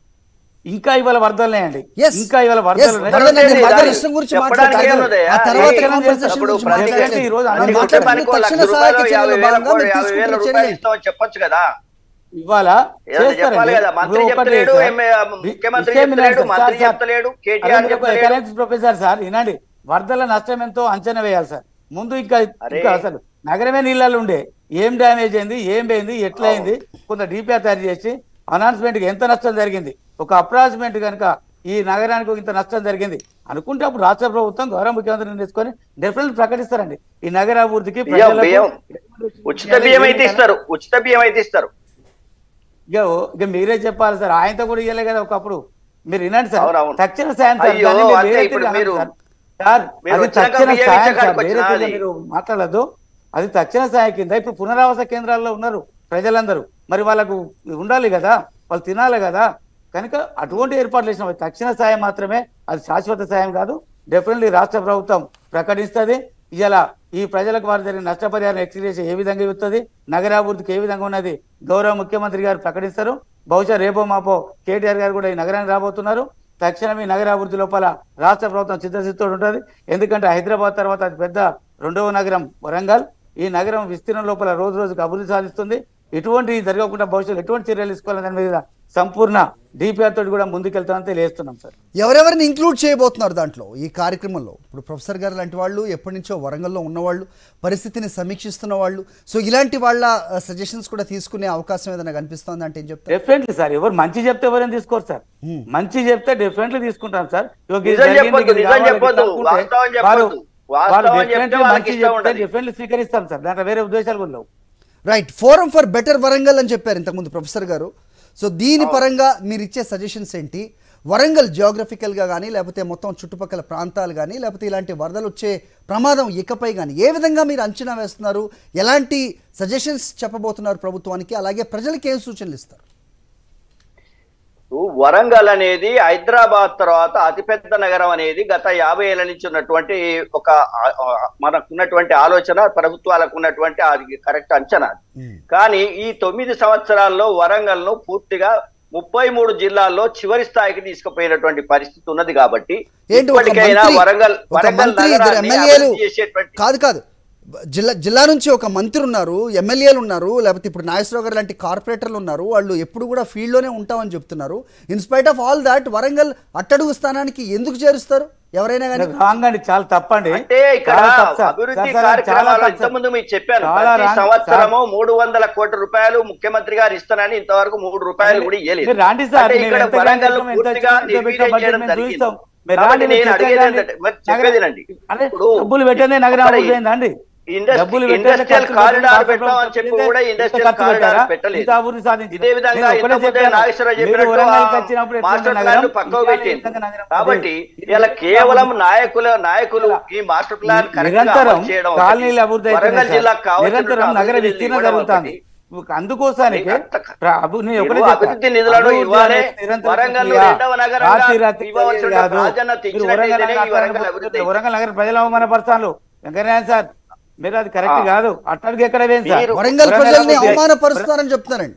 ఇంకా ఇవాళ వరదలున్నాయండి Yes. ఇంకా ఇవాళ Yes, వరదలు ఉన్నాయి. వరదలు నేను దాని వరద నష్టం గురించి చెప్పడానికి మాట్లాడలేదు. ఏమున్నది? ఆ తర్వాత ఏ- compensation అప్పుడు గురించి ప్రతి మాట్లాడలేదు. వ్యక్తి ఈ రోజు నేను అన్ని కొట్టే మాట్లాడుతున్న పనికి ఒక లక్ష తక్షణ సహాయక రూపాయలు, చర్యల్లో యాభై వేల భాగంగా కోట్లు, మీరు యాభై వేల తీసుకుంటున్న రూపాయలు చర్యలు ఇస్తామని చెప్పొచ్చు కదా ఇవాళ ఏదైనా చేస్తారండి. చెప్పాలి కదా మంత్రి ఇప్పుడు ఒకటి చెప్తలేడు సార్, ఎమ్మె- వి- ముఖ్యమంత్రి విషయం చెప్తలేడు వినండి మంత్రి సార్, సార్. చెప్తలేడు అదే కేటీఆర్ మీరు ఒక చెప్తలేడు ఎకనామిక్స్ ప్రొఫెసర్ సార్ వినండి వరదల నష్టం ఎంతో అంచనా వేయాలి సార్ ముందు ఇంకా అరే. ఇంకా అసలు నగరమే నీళ్ళలో ఉండే ఏం డ్యామేజ్ అయింది ఏం పోయింది ఎట్లా అయింది కొంత డిపిఆర్ తయారు చేసి అనౌన్స్మెంట్ కి ఎంత నష్టం జరిగింది ఒక అప్రాచ్మెంట్ కనుక ఈ నగరానికి ఇంత నష్టం జరిగింది అనుకుంటే అప్పుడు రాష్ట్ర ప్రభుత్వం గౌరవ ముఖ్యమంత్రిని తీసుకొని డెఫినెట్ ప్రకటిస్తారండి ఈ నగర అభివృద్ధికి బియ్యం ప్రజలకు బియ్యం ఉచిత బియ్యం అయితే ఇస్తారు ఉచిత బియ్యం అయితే ఇస్తారు ఇక ఓ- ఇక మీరే చెప్పాలి సార్ ఆయనతో కూడా ఇవ్వలే కదా ఒకప్పుడు మీరు వినండి సార్ అవునవును. తక్షణ సాయం సార్ అయ్యో, దాన్ని మీరు అంటే వేరే ఇప్పుడు తిరిగి మీరు- అన్నారు సార్. సార్ మీరు అది వచ్చినాక తక్షణ బియ్యం సాయం ఇచ్చే సార్ కాడికి వేరే వచ్చినా తిరిగి అది. మీరు మాట్లాడద్దు అది తక్షణ సాయం కింద ఇప్పుడు పునరావాస కేంద్రాల్లో ఉన్నారు ప్రజలందరూ మరి వాళ్ళకు ఉండాలి కదా వాళ్ళు తినాలి కదా కనుక అటువంటి ఏర్పాట్లు చేసిన తక్షణ సాయం మాత్రమే అది శాశ్వత సాయం కాదు డెఫినెట్లీ రాష్ట్ర ప్రభుత్వం ప్రకటిస్తుంది ఇలా ఈ ప్రజలకు వారు జరిగిన నష్టపరిహారం ఎక్స్గ్రేషన్ ఏ విధంగా ఇస్తుంది నగరాభివృద్ధికి ఏ విధంగా ఉన్నది గౌరవ ముఖ్యమంత్రి గారు ప్రకటిస్తారు బహుశా రేపో మాపో కేటీఆర్ గారు కూడా ఈ నగరానికి రాబోతున్నారు తక్షణం ఈ నగరాభివృద్ధి లోపల రాష్ట్ర ప్రభుత్వం చిత్తశుద్ధితో ఉంటుంది ఎందుకంటే హైదరాబాద్ తర్వాత అతి పెద్ద రెండవ నగరం వరంగల్ ఈ నగరం విస్తీర్ణం లోపల రోజు రోజుకు అభివృద్ధి సాధిస్తుంది ఎటువంటి జరగకుండా భవిష్యత్తు ఎటువంటి చర్యలు తీసుకోవాలని దాని మీద సంపూర్ణ డిపిఆర్ తోటి కూడా ముందుకెళ్తామని తెలియజేస్తున్నాం సార్ ఎవరెవరిని ఇంక్లూడ్ చేయబోతున్నారు దాంట్లో ఈ కార్యక్రమంలో ఇప్పుడు ప్రొఫెసర్ గారు లాంటి వాళ్ళు ఎప్పటి నుంచో వరంగల్లో ఉన్నవాళ్ళు పరిస్థితిని సమీక్షిస్తున్న వాళ్ళు సో ఇలాంటి వాళ్ళ సజెషన్స్ కూడా తీసుకునే అవకాశం ఏదైనా కనిపిస్తోంది అంటే ఏం చెప్తారు డెఫినెట్లీ సార్ ఎవరు మంచి చెప్తే ఎవరైనా తీసుకోరు సార్ మంచి చెప్తే డెఫినెట్లీ తీసుకుంటాం సార్ ఇగో ఇది నిజం జరిగింది, చెప్పొద్దు, ఇది నిజం కావాలి, ఇది చెప్పొద్దు, తప్పుంటే వాస్తవం వారు చెప్పొద్దు. వాస్తవం వారు చెప్తే definitely వాళ్ళకి మంచి ఇష్టం చెప్తే ఉండదు. డెఫినెట్లీ స్వీకరిస్తాం సార్ దాంట్లో వేరే ఉద్దేశాలు కూడా లేవు right forum for better Warangal అని చెప్పారు ఇంతకుముందు ప్రొఫెసర్ గారు సో దీని పరంగా మీరు ఇచ్చే సజెషన్స్ ఏంటి వరంగల్ జియోగ్రఫికల్గా కానీ లేకపోతే మొత్తం చుట్టుపక్కల ప్రాంతాలు కానీ లేకపోతే ఇలాంటి వరదలు వచ్చే ప్రమాదం ఇకపై కానీ ఏ విధంగా మీరు అంచనా వేస్తున్నారు ఎలాంటి సజెషన్స్ చెప్పబోతున్నారు ప్రభుత్వానికి అలాగే ప్రజలకు ఏం సూచనలు ఇస్తారు వరంగల్ అనేది హైదరాబాద్ తర్వాత అతిపెద్ద నగరం అనేది గత యాభై ఏళ్ల నుంచి ఉన్నటువంటి ఒక ఆ- ఆ- మనకున్నటువంటి ఆలోచన ప్రభుత్వాలకు ఉన్నటువంటి అది కరెక్ట్ అంచనా కానీ ఈ తొమ్మిది సంవత్సరాల్లో వరంగల్ ను పూర్తిగా ముప్పై మూడు జిల్లాల్లో చివరి స్థాయికి తీసుకుపోయినటువంటి పరిస్థితి ఉన్నది కాబట్టి ఏంటి ఒక ఇప్పటికైనా మంత్రి వరంగల్ ఒక వరంగల్ మంత్రి ఇద్దరు నగరాన్ని ఎమ్మెల్యేలు అభివృద్ధి చేసేటువంటి కాదు కాదు జిల్లా జిల్లా నుంచి ఒక మంత్రి ఉన్నారు ఎమ్మెల్యేలు ఉన్నారు లేకపోతే ఇప్పుడు నాగేశ్వరరావు గారు లాంటి కార్పొరేటర్లు ఉన్నారు వాళ్ళు ఎప్పుడు కూడా ఫీల్డ్లోనే ఉంటామని చెప్తున్నారు in spite of all that Warangal అట్టడుగు స్థానానికి ఎందుకు చేరుస్తారు ఎవరైనా కానీ రాంగ్ అండి చాలా తప్పండి అంటే ఇక్కడ చాలా తప్పు సార్. అభివృద్ధి సార్, సార్, చాలా కార్యక్రమాలు తప్పు సార్. ఇంతకుముందు మీకు చెప్పాను చాలా ప్రతి రాంగ్ సంవత్సరము మూడు వందల కోట్ల రూపాయలు ముఖ్యమంత్రి గారు ఇస్తానని ఇంతవరకు మూడు రూపాయలు కూడా ఇవ్వలేదు మీరు రాండి సార్, అంటే మేము ఇక్కడ ఎంత వరంగల్ కట్టినాం, ఎంత పూర్తిగా ఎంత పెట్టినా నిర్వీర్యం బడ్జెట్ చేయడం మేము జరిగింది చూస్తాం. మీరు కాబట్టి రాండి, మీరు నేను అడిగేది చెప్పండి. ఏంటంటే మరి చెప్పేదేనండి అదే ఇప్పుడు డబ్బులు పెట్టండి నగరం అక్కడ అభివృద్ధి అయిందా అండి ఇండస్- డబ్బులు పెట్టండి, ఇండస్ట్రియల్ ఖర్చు కారిడార్ పెట్టండి, పెట్టామని చెప్పి ఇంత కూడా ఇండస్ట్రియల్ ఖర్చు కారిడార్ పెట్టారా? పెట్టలేదు. ఇంత అభివృద్ధి సాధించారు. ఇదే విధంగా నేను ఒకటే ఇంతకుముందే చెప్పాను. నాగేశ్వరరావు మీరు చెప్పినట్టు వరంగల్కి ఆ వచ్చినప్పుడు ఎట్లా మాస్టర్ ఉంది ప్లాన్ నగరం? పక్కకు ఇవాళ పెట్టింది ఎంత నగరం? కాబట్టి ఇది ఇలా ఇది కేవలం నాయకుల నాయకులు ఈ మాస్టర్ ప్లాన్ కరెక్ట్ గా నిరంతరం అమలు చేయడం ఒకటి. కాలనీలు అభివృద్ధి వరంగల్ అవుతున్నాయి జిల్లాకు సార్. కావాల్సిన నిరంతరం నగర అభివృద్ధి విస్తీర్ణం ఇవ్వడం జరుగుతుంది ఒకటి. అందుకోసానికి అంత- ప్ర- అభి- నేను ఒకటే మీరు చెప్తా. అభివృద్ధి నిధులను అభివృద్ధి ఇవ్వాలి. అనేది నిరంతర వరంగల్ ప్రక్రియ. రెండవ నగరంగా రాత్రి రాత్రి ఇవ్వవలసిన జరిగేది కాదు. ప్రాధాన్యత మీరు ఇచ్చినట్టయితేనే వరంగల్ ఈ నగరాన్ని వరంగల్ అభివృద్ధి అభివృద్ధి వరంగల్ నగర ప్రజలు అవమానపరచాలి వెంకయ్య సార్ మీరు అది కరెక్ట్ ఆ. కాదు అట్టడికి ఎక్కడ వేయండి సార్ మీరు- వరంగల్ ప్రజల్ని అభివృద్ధి- అవమానపరుస్తున్నారని చెప్తున్నారండి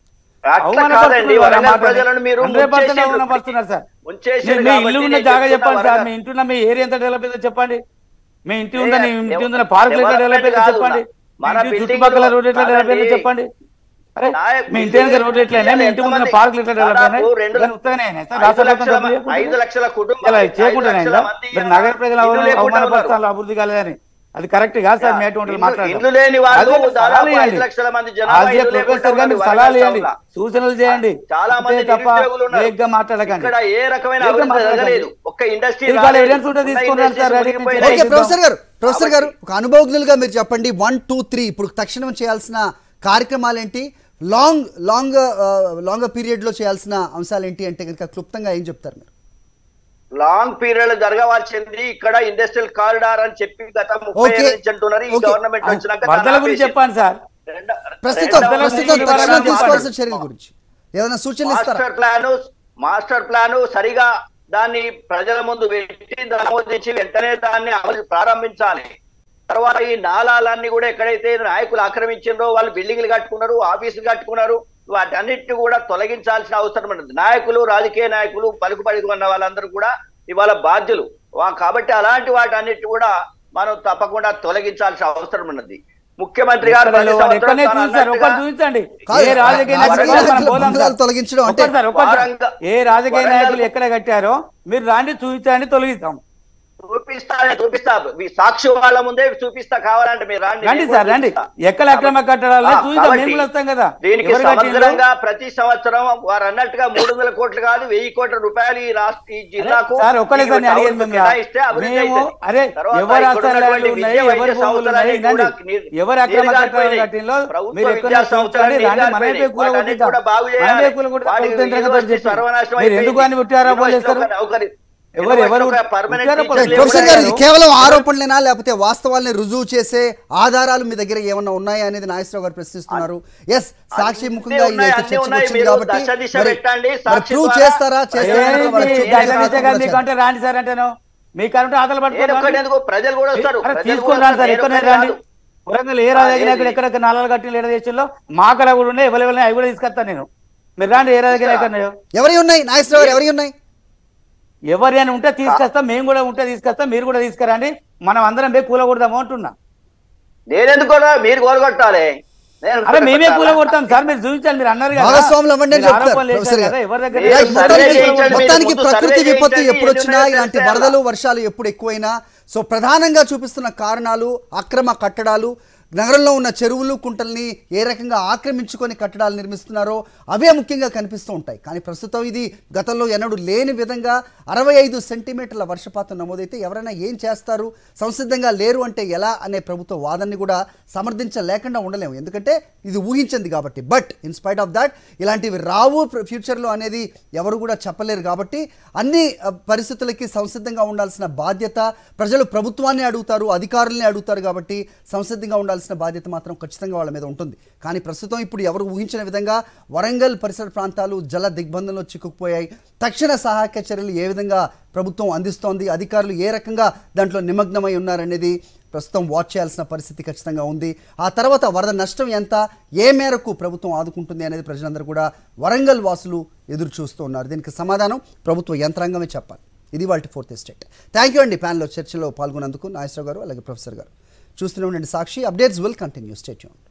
అట్లా కాదండి వరంగల్ ప్రజలను మీరు హండ్రెడ్ పర్సెంట్ ముంచేసిండ్రు. అవమానపరుస్తున్నారు సార్ ముంచేసిండ్రు మీ- మీ కాబట్టి ఇల్లు ఉన్న నేను జాగా చెప్తున్నా చెప్పండి సార్ వరంగల్. మీ ఇంటి ఉన్న మీ ఏరియా ఎంత డెవలప్ అయిందో చెప్పండి మీ ఇంటి ఏ, ఉందని ఇంటి ఎవ- ఉందని పార్క్ ఎట్లా డెవలప్మెంట్ డెవలప్ అయిందో కాదు చెప్పండి నా. మన మీ ఇంటి బిల్డింగ్ చుట్టుపక్కల రోడ్ ఎట్లా డెవలప్ అయిందో కాదండి. చెప్పండి అరే నాయ- మీ ఇంటి వెనక రోడ్ ఎట్లయినా మీ ఇంటి ముందు ఎంతమంది? పార్క్ ఎట్లా డెవలప్ అయినాయి దాదాపు రెండు ఇవన్నీ ఉత్తగానే అయినాయి సార్ ఐదు రాష్ట్ర లక్షల ప్రభుత్వం మ- డబ్బులు ఐదు లక్షల కుటుంబాలు ఇలా ఐదు చేయకుండా లక్షల అయిందా? మంది మీరు నగర ప్రజల ఇల్లు లేకుండా ఉన్నారు. అవమానపరచాలి అభివృద్ధి కాలేదని అది కరెక్ట్ కాదు సార్ మీ అటువంటి ఇల్లు- మాట్లాడారు ఇల్లు లేని వాళ్ళు దాదాపు ఐదు లక్షల మంది జనాభా ఇల్లు లేకుండా ప్రొఫెసర్ గారిని ఉన్నారు సలహాలు వరంగల్ ఇవ్వండి టౌన్లో. సూచనలు చేయండి చాలా మంది అంతే తప్ప నిరుద్యోగులు ఉన్నారు. వేగ్గా మాట్లాడకండి ఇక్కడ ఏ రకమైన వేగ్గా అభివృద్ధి మాట్లాడకండి. జరగలేదు ఒక్క ఇండస్ట్రీ మీరు కాదు, evidence ఉంటే తీసుకొని రండి సార్, రెడీ నుంచి ఓకే చేద్దాం. ప్రొఫెసర్ గారు ప్రొఫెసర్ గారు ఒక అనుభవజ్ఞులుగా మీరు చెప్పండి వన్ టూ త్రీ ఇప్పుడు తక్షణం చేయాల్సిన కార్యక్రమాలు ఏంటి లాంగ్ లాంగ్ లాంగ్ పీరియడ్ లో చేయాల్సిన అంశాలు ఏంటి అంటే కనుక క్లుప్తంగా ఏం చెప్తారు మీరు లాంగ్ పీరియడ్ జరగవలసింది ఇక్కడ ఇండస్ట్రియల్ కారిడార్ అని చెప్పి గత ముప్పై Okay. ఏళ్ళ నుంచి అంటున్నారు ఈ Okay. గవర్నమెంట్ వచ్చినాక వరదల దాన్ని గురించి ఆపేసింది. చెప్పండి సార్ రెండ- ప్రస్తుతం రెండవ ప్రస్తుతం ఇది తక్షణం వరంగల్ తీసుకోవాల్సిన చర్యల గురించి ఏదైనా సూచనలు ఇస్తారా మాస్టర్ ప్లాన్ మాస్టర్ ప్లాన్ సరిగా దాన్ని ప్రజల ముందు పెట్టి దాన్ని ఆమోదించి వెంటనే దాన్ని అమలు ప్రారంభించాలి తర్వాత ఈ నాలాలన్నీ కూడా ఎక్కడైతే నాయకులు ఆక్రమించారో వాళ్ళు బిల్డింగ్లు కట్టుకున్నారు ఆఫీసులు కట్టుకున్నారు వాటన్నిటిని కూడా తొలగించాల్సిన అవసరం ఉన్నది నాయకులు రాజకీయ నాయకులు పలుకుబడి ఉన్న వాళ్ళందరూ కూడా ఇవాళ బాధ్యులు వా- కాబట్టి అలాంటి వాటన్నిటి కూడా మనం తప్పకుండా తొలగించాల్సిన అవసరం ఉన్నది ముఖ్యమంత్రి గారు ఎక్కడ పది లేవు, సంవత్సరాలు ఎక్కడనే తాను చూపించారు అన్నట్టుగా ఒకటి చూపించండి కాదు, ఏ రాజకీయ రాజకీయ నాయకులు మనం నాయకులు పోదాం బంగ్లాలు సార్. తొలగించడం అంటే- ఒక్కటి సార్, ఒక్కటి సార్. వరంగల్- ఏ రాజకీయ వరంగల్- నాయకులు ఎక్కడ కట్టారో మీరు రాండి చూపించండి తొలగిస్తాం చూపిస్తా చూపిస్తా మీ సాక్షి వాళ్ళ ముందే చూపిస్తా కావాలంటే మీరు రండి రండి నేను సార్ రండి చూపిస్తా. ఎక్కడ అక్రమ కట్టడాలు ఆ, చూద్దాం కాబట్టి మేము కూడా వస్తాం కదా దీనికి ఎవరు కట్టిండ్రు? సమగ్రంగా ప్రతి సంవత్సరం వారు అన్నట్టుగా మూడు వందల కోట్లు కాదు వెయ్యి కోట్ల రూపాయలు ఈ రాష్ట్ర ఈ జిల్లాకు సార్ ఒక్కలే సార్ నేను అడిగేది మిమ్మల్ని. కేటాయిస్తే అభివృద్ధి మేము అవుతుంది. అరే తర్వాత ఎవరు ఇక్కడ అసలు ఉన్నటువంటి ఉన్నాయి విద్యా ఎవరి వైద్య భూములు సంస్థలన్నీ ఉన్నాయి కూడా రండి. నీరు- ఎవరు అక్రమ నీరు కట్టడాలు గారిపోయినాయి. కట్టిందో ప్రభుత్వ మీరు ఎక్కడ విద్యా చూపించండి సంస్థలన్నీ రండి నీరు మనమే గారిపోయినాయి. కూల వాటన్నిటిని కూడా బాగు మనమే చేయాలి. కూల కొట్టి వాటి ప్రభుత్వం దగ్గర యూనివర్సిటీ చెప్పి. సర్వనాశనం మీరు ఎందుకు అయిపోయింది. అని పుట్టారో యూనివర్సిటీలో చేస్తారు ఒక- ఒకరి- ఎవరు ఎవరు యూనివర్సిటీలో ఒక permanent పుట్టారో teachers ఎవరు ప్రొఫెసర్ గారు ఇది ఎవరు? కేవలం ఆరోపణలేనా లేకపోతే వాస్తవాల్ని రుజువు చేసే ఆధారాలు మీ దగ్గర ఏమన్నా ఉన్నాయా అనేది నాగేశ్వరరావు గారు ప్రశ్నిస్తున్నారు ఎస్ సాక్షి అన్నీ ముఖంగా ఇది ఉన్నాయి, అయితే అన్నీ చర్చకు ఉన్నాయి. వచ్చింది మీరు కాబట్టి దశ దిశ మరి- పెట్టండి, మరి సాక్షి ప్రూవ్ ద్వారా చేస్తారా చేస్తే ఏంటి కనుక వాళ్ళకి దశ చూపించే దిశగా ప్రయత్నం కూడా మీకంటే రాండి సార్ అంటేను మీకంటే ఆతలు నేను ఒక్కటి పట్టుకోండి ఎందుకు ప్రజలు కూడా వస్తారు అరే ప్రజలు తీసుకొని కూడా రాండి సార్ వస్తారు. ఎక్కడ నేను రండి ఒక్కటే వరంగల్ ఏ ఆ, రాజకీయ ఏది? నాయకుడు ఎక్కడెక్కడ నాలుగు కట్టిన లేడ దేశంలో మా కళ కూడా ఉన్నాయి ఎవరి అవి కూడా తీసుకొస్తాను నేను మీరు రాండి ఏ రాజకీయ నాయకుడు ఉన్నాయో ఎవరి ఉన్నాయి నాగేశ్వరరావు గారు ఎవరి ఉన్నాయి ఎవరి అని ఉంటే తీసుకొస్తాం మేము కూడా ఉంటే తీసుకొస్తాం మీరు కూడా తీసుకురండి మనం అందరం పోయి కూల కొడదాము అంటున్నా నేనెందుకు కూడా మీరు కోరగొట్టాలి నేను అరే మేమే కూల కొట్టాలా? కొడతాం సార్ మీరు చూపించాలి మీరు అన్నారు కదా భాగస్వాములు అవ్వండి అని మీరు చెప్తారు ఆరోపణలు ప్రొఫెసర్ చేశారు గారు. కదా, ఎవరి దగ్గర మీరు రైట్, సర్వే మొత్తానికి చేయించండి, మొత్తానికి మీరు ప్రకృతి సర్వే విపత్తు చేయించండి, ఎప్పుడు వచ్చినా ఎన్ని ఇలాంటి ఉన్నాయో వరదలు వర్షాలు ఎప్పుడు ఎక్కువైనా సో ప్రధానంగా చూపిస్తున్న కారణాలు అక్రమ కట్టడాలు నగరంలో ఉన్న చెరువులు కుంటల్ని ఏ రకంగా ఆక్రమించుకొని కట్టడాలు నిర్మిస్తున్నారో అవే ముఖ్యంగా కనిపిస్తూ ఉంటాయి కానీ ప్రస్తుతం ఇది గతంలో ఎన్నడూ లేని విధంగా అరవై ఐదు సెంటీమీటర్ల వర్షపాతం నమోదైతే ఎవరైనా ఏం చేస్తారు సంసిద్ధంగా లేరు అంటే ఎలా అనే ప్రభుత్వ వాదనని కూడా సమర్థించలేకుండా ఉండలేము ఎందుకంటే ఇది ఊహించింది కాబట్టి but in spite of that ఇలాంటివి రావు ప్ర- ఫ్యూచర్లో అనేది ఎవరు కూడా చెప్పలేరు కాబట్టి అన్ని అ, పరిస్థితులకి సంసిద్ధంగా ఉండాల్సిన బాధ్యత ప్రజలు ప్రభుత్వాన్ని అడుగుతారు అధికారుల్ని అడుగుతారు కాబట్టి సంసిద్ధంగా ఉండాల్సిన బాధ్యత మాత్రం ఖచ్చితంగా వాళ్ళ మీద ఉంటుంది కానీ ప్రస్తుతం ఇప్పుడు ఎవరు ఊహించిన విధంగా వరంగల్ పరిసర ప్రాంతాలు జల దిగ్బంధంలో చిక్కుకుపోయాయి తక్షణ సహాయక చర్యలు ఏ విధంగా ప్రభుత్వం అందిస్తోంది అధికారులు ఏ రకంగా దాంట్లో నిమగ్నమై ఉన్నారనేది ప్రస్తుతం వాచ్ చేయాల్సిన పరిస్థితి ఖచ్చితంగా ఉంది ఆ తర్వాత వరద నష్టం ఎంత ఏ మేరకు ప్రభుత్వం ఆదుకుంటుంది అనేది ప్రజలందరూ కూడా వరంగల్ వాసులు ఎదురు చూస్తూ ఉన్నారు దీనికి సమాధానం ప్రభుత్వ యంత్రాంగమే చెప్పాలి ఇది వాళ్ళ ఫోర్త్ ఎస్టేట్ థ్యాంక్ యూ అండి ప్యానల్లో చర్చలో పాల్గొన్నందుకు నాగేశ్వరరావు గారు అలాగే ప్రొఫెసర్ గారు చూస్తూనే ఉండండి Sakshi updates will continue state యూన్